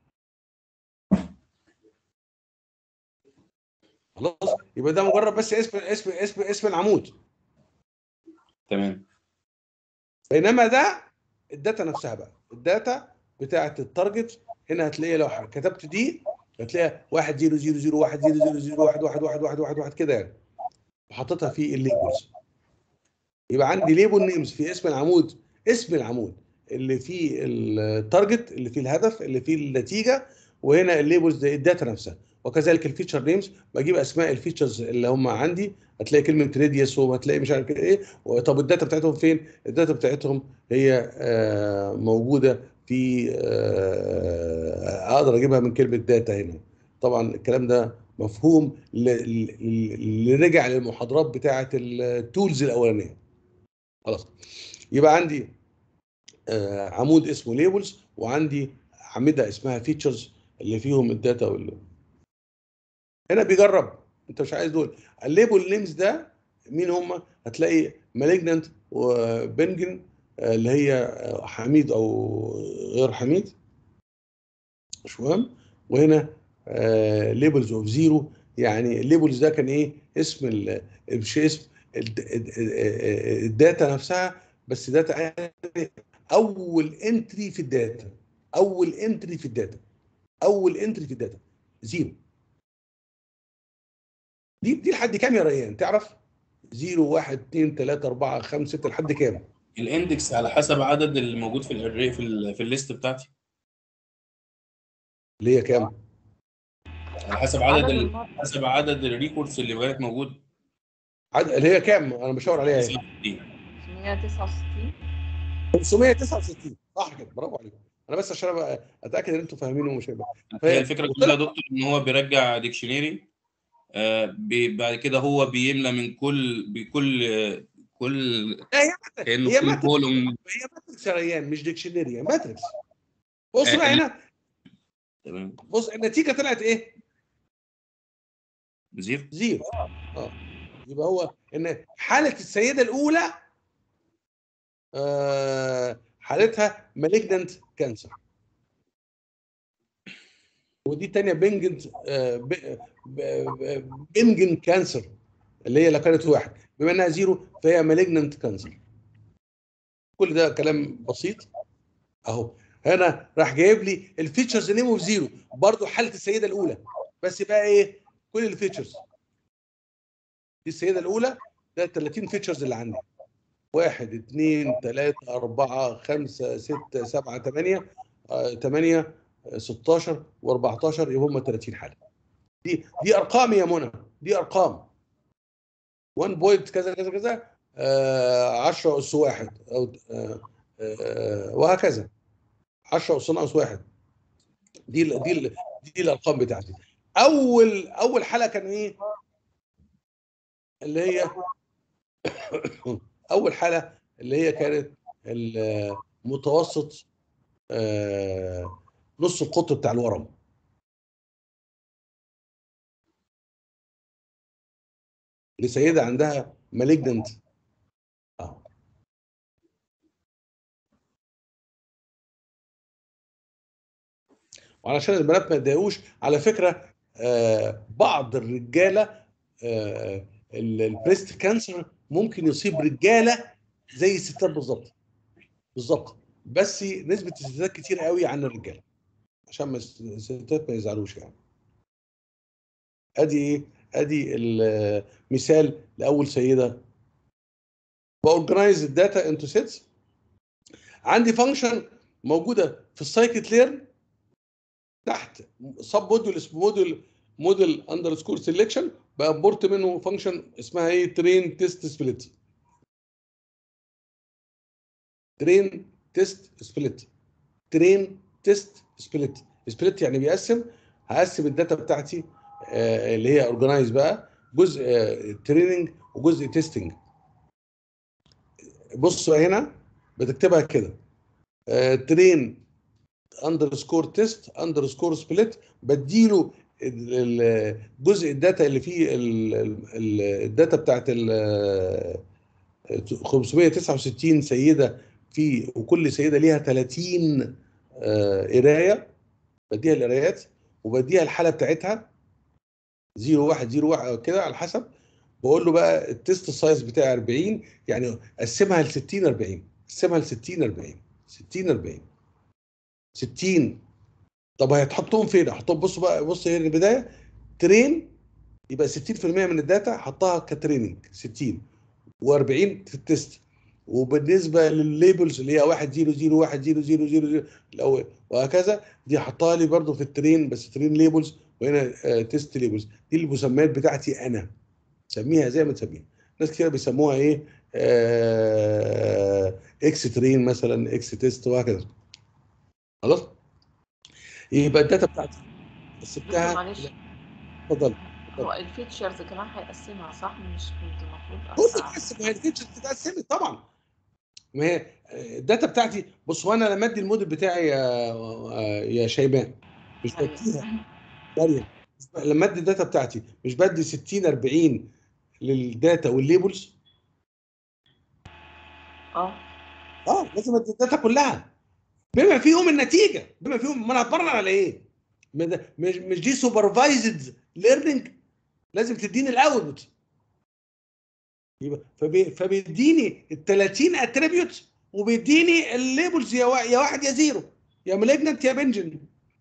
خلاص يبقى ده مجرد بس اسم اسم اسم اسم العمود تمام بينما ده الداتا نفسها بقى الداتا بتاعه التارجت هنا هتلاقي لو كتبت دي هتلاقيها 1 0 0 0 1 0 0 0 1 1 1 1 1 1 كده يعني وحطيتها في الليبلز يبقى عندي ليبل نيمز في اسم العمود اسم العمود اللي فيه التارجت اللي فيه الهدف اللي فيه النتيجه وهنا الليبلز ده الداتا نفسها وكذلك الفيتشر نيمز بجيب اسماء الفيتشرز اللي هم عندي هتلاقي كلمه ريديوس وهتلاقي مش عارف ايه طب الداتا بتاعتهم فين؟ الداتا بتاعتهم هي آه، موجوده في آه، اقدر اجيبها من كلمه داتا هنا طبعا الكلام ده مفهوم ل- ل- اللي رجع للمحاضرات بتاعه التولز الاولانيه خلاص يبقى عندي آه، عمود اسمه ليبلز وعندي اعمده اسمها فيتشرز اللي فيهم الداتا وال هنا بيجرب انت مش عايز دول الليبل نيمز ده مين هم هتلاقي مالجنانت وبنجن آه، اللي هي آه، حميد او غير حميد مش مهم وهنا ليبلز اوف زيرو يعني الليبلز ده كان ايه اسم ال- مش اسم الد- الد- الداتا نفسها بس داتا اول انتري في الداتا اول انتري في الداتا اول انتري في الداتا زيرو دي دي لحد كام يا ريان تعرف؟ 0 1 2 3 4 5 6 لحد كام؟ الاندكس على حسب عدد اللي موجود في الاري في ال في الليست بتاعتي اللي هي كام؟ على حسب عدد عدد ال... المرات حسب عدد الريكوردز اللي كانت موجوده عد... اللي هي كام؟ انا بشاور عليها ايه؟ 569 569 صح كده برافو عليكم انا بس عشان أبقى اتاكد ان انتوا فاهمين ومش هيبقى هي الفكره كلها يا دكتور ان هو بيرجع ديكشنري آه بي- بعد كده هو بيملى من كل بكل كل هي كانه هي كل ماتريكس كولوم هي ماتريكس يا ريان مش ديكشنري هي ماتريكس بص آه، بقى هنا تمام بص النتيجه طلعت ايه؟ زيرو زيرو اه يبقى هو ان حاله السيده الاولى آه حالتها مالجننت كانسر ودي الثانيه بنجنت آه ب- ب- بنجن كانسر اللي هي لو كانت واحد بما انها زيرو فهي مالجننت كانسر كل ده كلام بسيط اهو هنا راح جايب لي الفيتشرز نيم اوف زيرو برضو حاله السيده الاولى بس بقى ايه كل الفيتشرز دي السيده الاولى ده 30 فيتشرز اللي عندي واحد اثنين ثلاثة أربعة خمسة ستة سبعة ثمانية آه، ثمانية آه، 16 و14 يبقى هم 30 حالة دي دي أرقام يا منى دي أرقام 1 بوينت كذا كذا كذا آه 10 أس واحد أو آه آه وهكذا 10 أس ناقص واحد دي ال دي ال دي الأرقام بتاعتي أول أول حالة كان إيه؟ اللي هي اول حاله اللي هي كانت المتوسط آه، نص القطر بتاع الورم لسيده عندها مالجننت اه وعلشان البنات ما يتضايقوش على فكره آه، بعض الرجاله آه، ال- البريست كانسر ممكن يصيب رجاله زي الستات بالظبط بالظبط بس نسبه الستات كتير قوي عن الرجاله عشان ما الس- الستات ما يزعلوش يعني ادي ايه ادي المثال لاول سيده باورجنايز الداتا انتو سيتس عندي فانكشن موجوده في السايكت ليرن تحت سب موديول اسمه موديل موديل اندرسكور سيلكشن بامبورت منه فانكشن اسمها ايه ترين تيست سبليت ترين تيست سبليت ترين تيست سبليت سبليت يعني بيقسم هقسم الداتا بتاعتي آه، اللي هي اورجنايز بقى جزء تريننج وجزء تيستنج بص بقى هنا بتكتبها كده ترين اندرسكور تيست اندرسكور سبليت بديله ال- ال- جزء الداتا اللي فيه ال- ال- الداتا بتاعت ال 569 سيده في وكل سيده ليها 30 آه، قرايه بديها القرايات وبديها الحاله بتاعتها 0 1 0 1 كده على حسب بقول له بقى التيست سايز بتاعي 40 يعني قسمها ل 60 40 قسمها ل 60 40 60 40 60 طب هتحطهم فين؟ احطهم بصوا بقى بص هنا البدايه ترين يبقى 60% من الداتا حطها كتريننج 60 و40 في التست وبالنسبه للليبلز اللي هي 1 0 0 1 0 0 0 0 الاول وهكذا دي حطها لي برضو في الترين بس ترين ليبلز وهنا آه تيست ليبلز دي المسميات بتاعتي انا سميها زي ما تسميها ناس كتير بيسموها ايه آه اكس ترين مثلا اكس تيست وهكذا خلاص يبقى الداتا بتاعتي دكتور سبتها معلش اتفضل هو الفيتشرز كمان هيقسمها صح مش كنت المفروض بص أقطع تقسم هي الفيتشرز تتقسمت طبعا ما هي الداتا بتاعتي بص هو انا لما ادي الموديل بتاعي يا يا شيماء مش بديها مريم لما ادي الداتا بتاعتي مش بدي 60 40 للداتا والليبلز اه اه لازم ادي الداتا كلها بما فيهم النتيجه بما فيهم ما انا هتبرر على ايه؟ ما ده- مش مش دي سوبرفايزد ليرنينج لازم تديني الاوتبوت يبقى فبي فبيديني ال 30 اتريبيوت وبيديني الليبلز يا وا- يا واحد يا زيرو يا مالجنت يا بنجن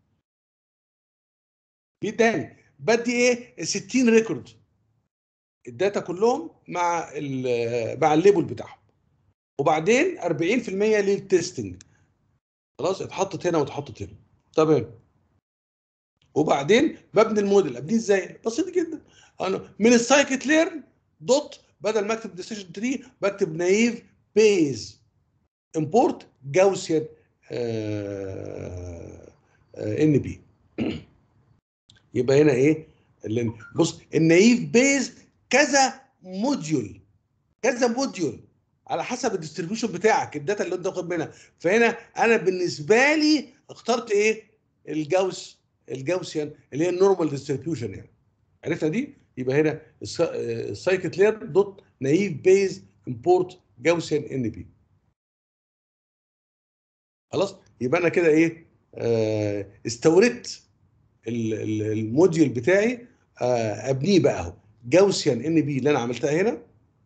بيداني بدي ايه 60 ريكورد الداتا كلهم مع ال مع الليبل بتاعهم وبعدين 40% للتستنج خلاص اتحطت هنا واتحطت هنا تمام وبعدين ببني الموديل ابنيه ازاي بسيط جدا انا من السايكت ليرن دوت بدل ما اكتب ديسيشن تري بكتب نايف بيز امبورت جاوسيان ان بي يبقى هنا ايه اللي بص النايف بيز كذا موديول كذا موديول على حسب الديستريبيوشن بتاعك الداتا اللي انت واخد منها فهنا انا بالنسبه لي اخترت ايه الجاوس الجاوسيان اللي هي النورمال ديستريبيوشن يعني عرفنا دي يبقى هنا السايكت لير دوت نايف بيز امبورت جاوسيان ان بي خلاص يبقى انا كده ايه آه استوردت ال- ال- الموديول بتاعي آه ابنيه بقى اهو جاوسيان ان بي اللي انا عملتها هنا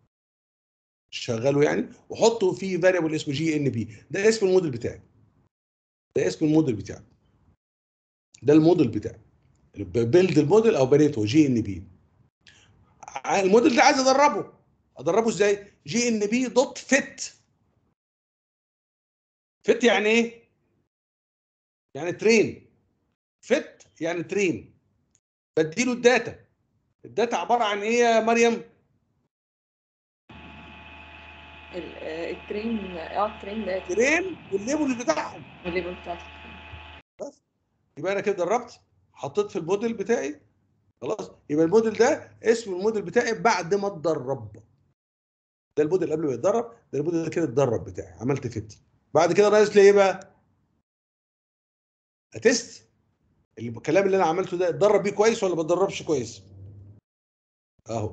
شغله يعني وحطه في فاريبل اسمه جي ان بي ده اسم الموديل بتاعي ده اسم الموديل بتاعي ده الموديل بتاعي بيلد الموديل او بنيته جي ان بي الموديل ده عايز ادربه ادربه ازاي جي ان بي دوت فيت فيت يعني ايه يعني ترين فيت يعني ترين بديله الداتا الداتا عباره عن ايه يا مريم ال- آه، الترين اه الترين ده ترين والليبل بتاعهم الليبل بتاعت يبقى انا كده دربت حطيت في الموديل بتاعي خلاص يبقى الموديل ده اسم الموديل بتاعي بعد ما اتدرب ده الموديل قبل ما يتدرب ده الموديل ده كده اتدرب بتاعي عملت فيت بعد كده ناقص لي ايه بقى؟ اتست الكلام اللي انا عملته ده اتدرب بيه كويس ولا ما اتدربش كويس؟ اهو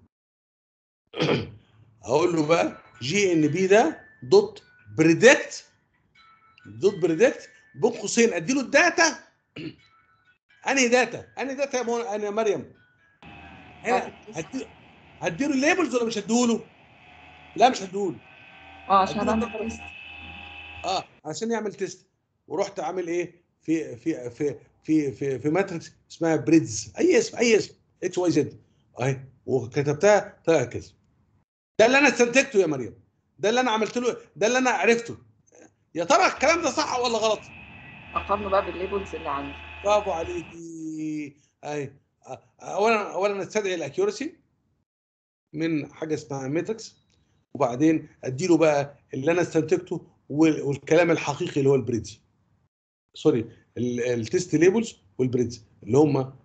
اقول له بقى جي ان بي ده دوت بريدكت دوت بريدكت بين قوسين ادي له الداتا انهي داتا؟ انهي داتا يا مو- انا يا مريم؟ هنا هدي- هديله الليبلز ولا مش هديهوله؟ لا مش هديهوله اه عشان أديله اعمل الداتا. تيست اه عشان يعمل تيست ورحت عامل ايه في في في في في, في ماتريكس اسمها بريدز اي اسم اي اسم اتش واي زد اهي وكتبتها طلع كذا ده اللي انا استنتجته يا مريم ده اللي انا عملت له ده اللي انا عرفته يا ترى الكلام ده صح ولا غلط اقارنه بقى بالليبلز اللي عندي برافو عليكي اهي أ- اولا اولا استدعي الاكيورسي من حاجه اسمها ميتريكس وبعدين اديله بقى اللي انا استنتجته وال- والكلام الحقيقي اللي هو البريدز سوري ال- التست ليبلز والبريدز اللي هم آه،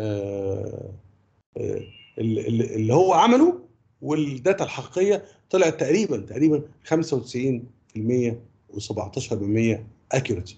آه، ال- ال- اللي هو عمله والداتا الحقيقيه طلعت تقريبا تقريبا 95% و17% اكيوريتي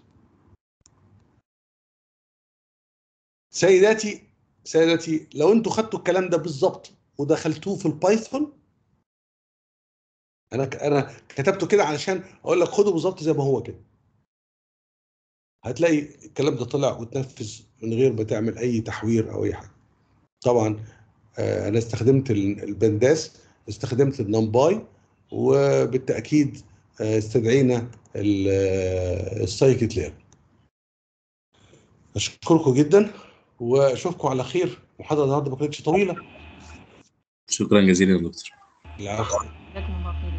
سيداتي سيداتي لو انتوا خدتوا الكلام ده بالظبط ودخلتوه في البايثون انا ك- انا كتبته كده علشان اقول لك خده بالظبط زي ما هو كده هتلاقي الكلام ده طلع وتنفذ من غير ما تعمل اي تحوير او اي حاجه طبعا آه، انا استخدمت ال- البنداس استخدمت النمباي وبالتاكيد آه، استدعينا ال- آه، السايكت لير اشكركم جدا واشوفكم على خير محاضره النهارده ما كانتش طويله شكرا جزيلا يا دكتور العفو جزاكم الله خير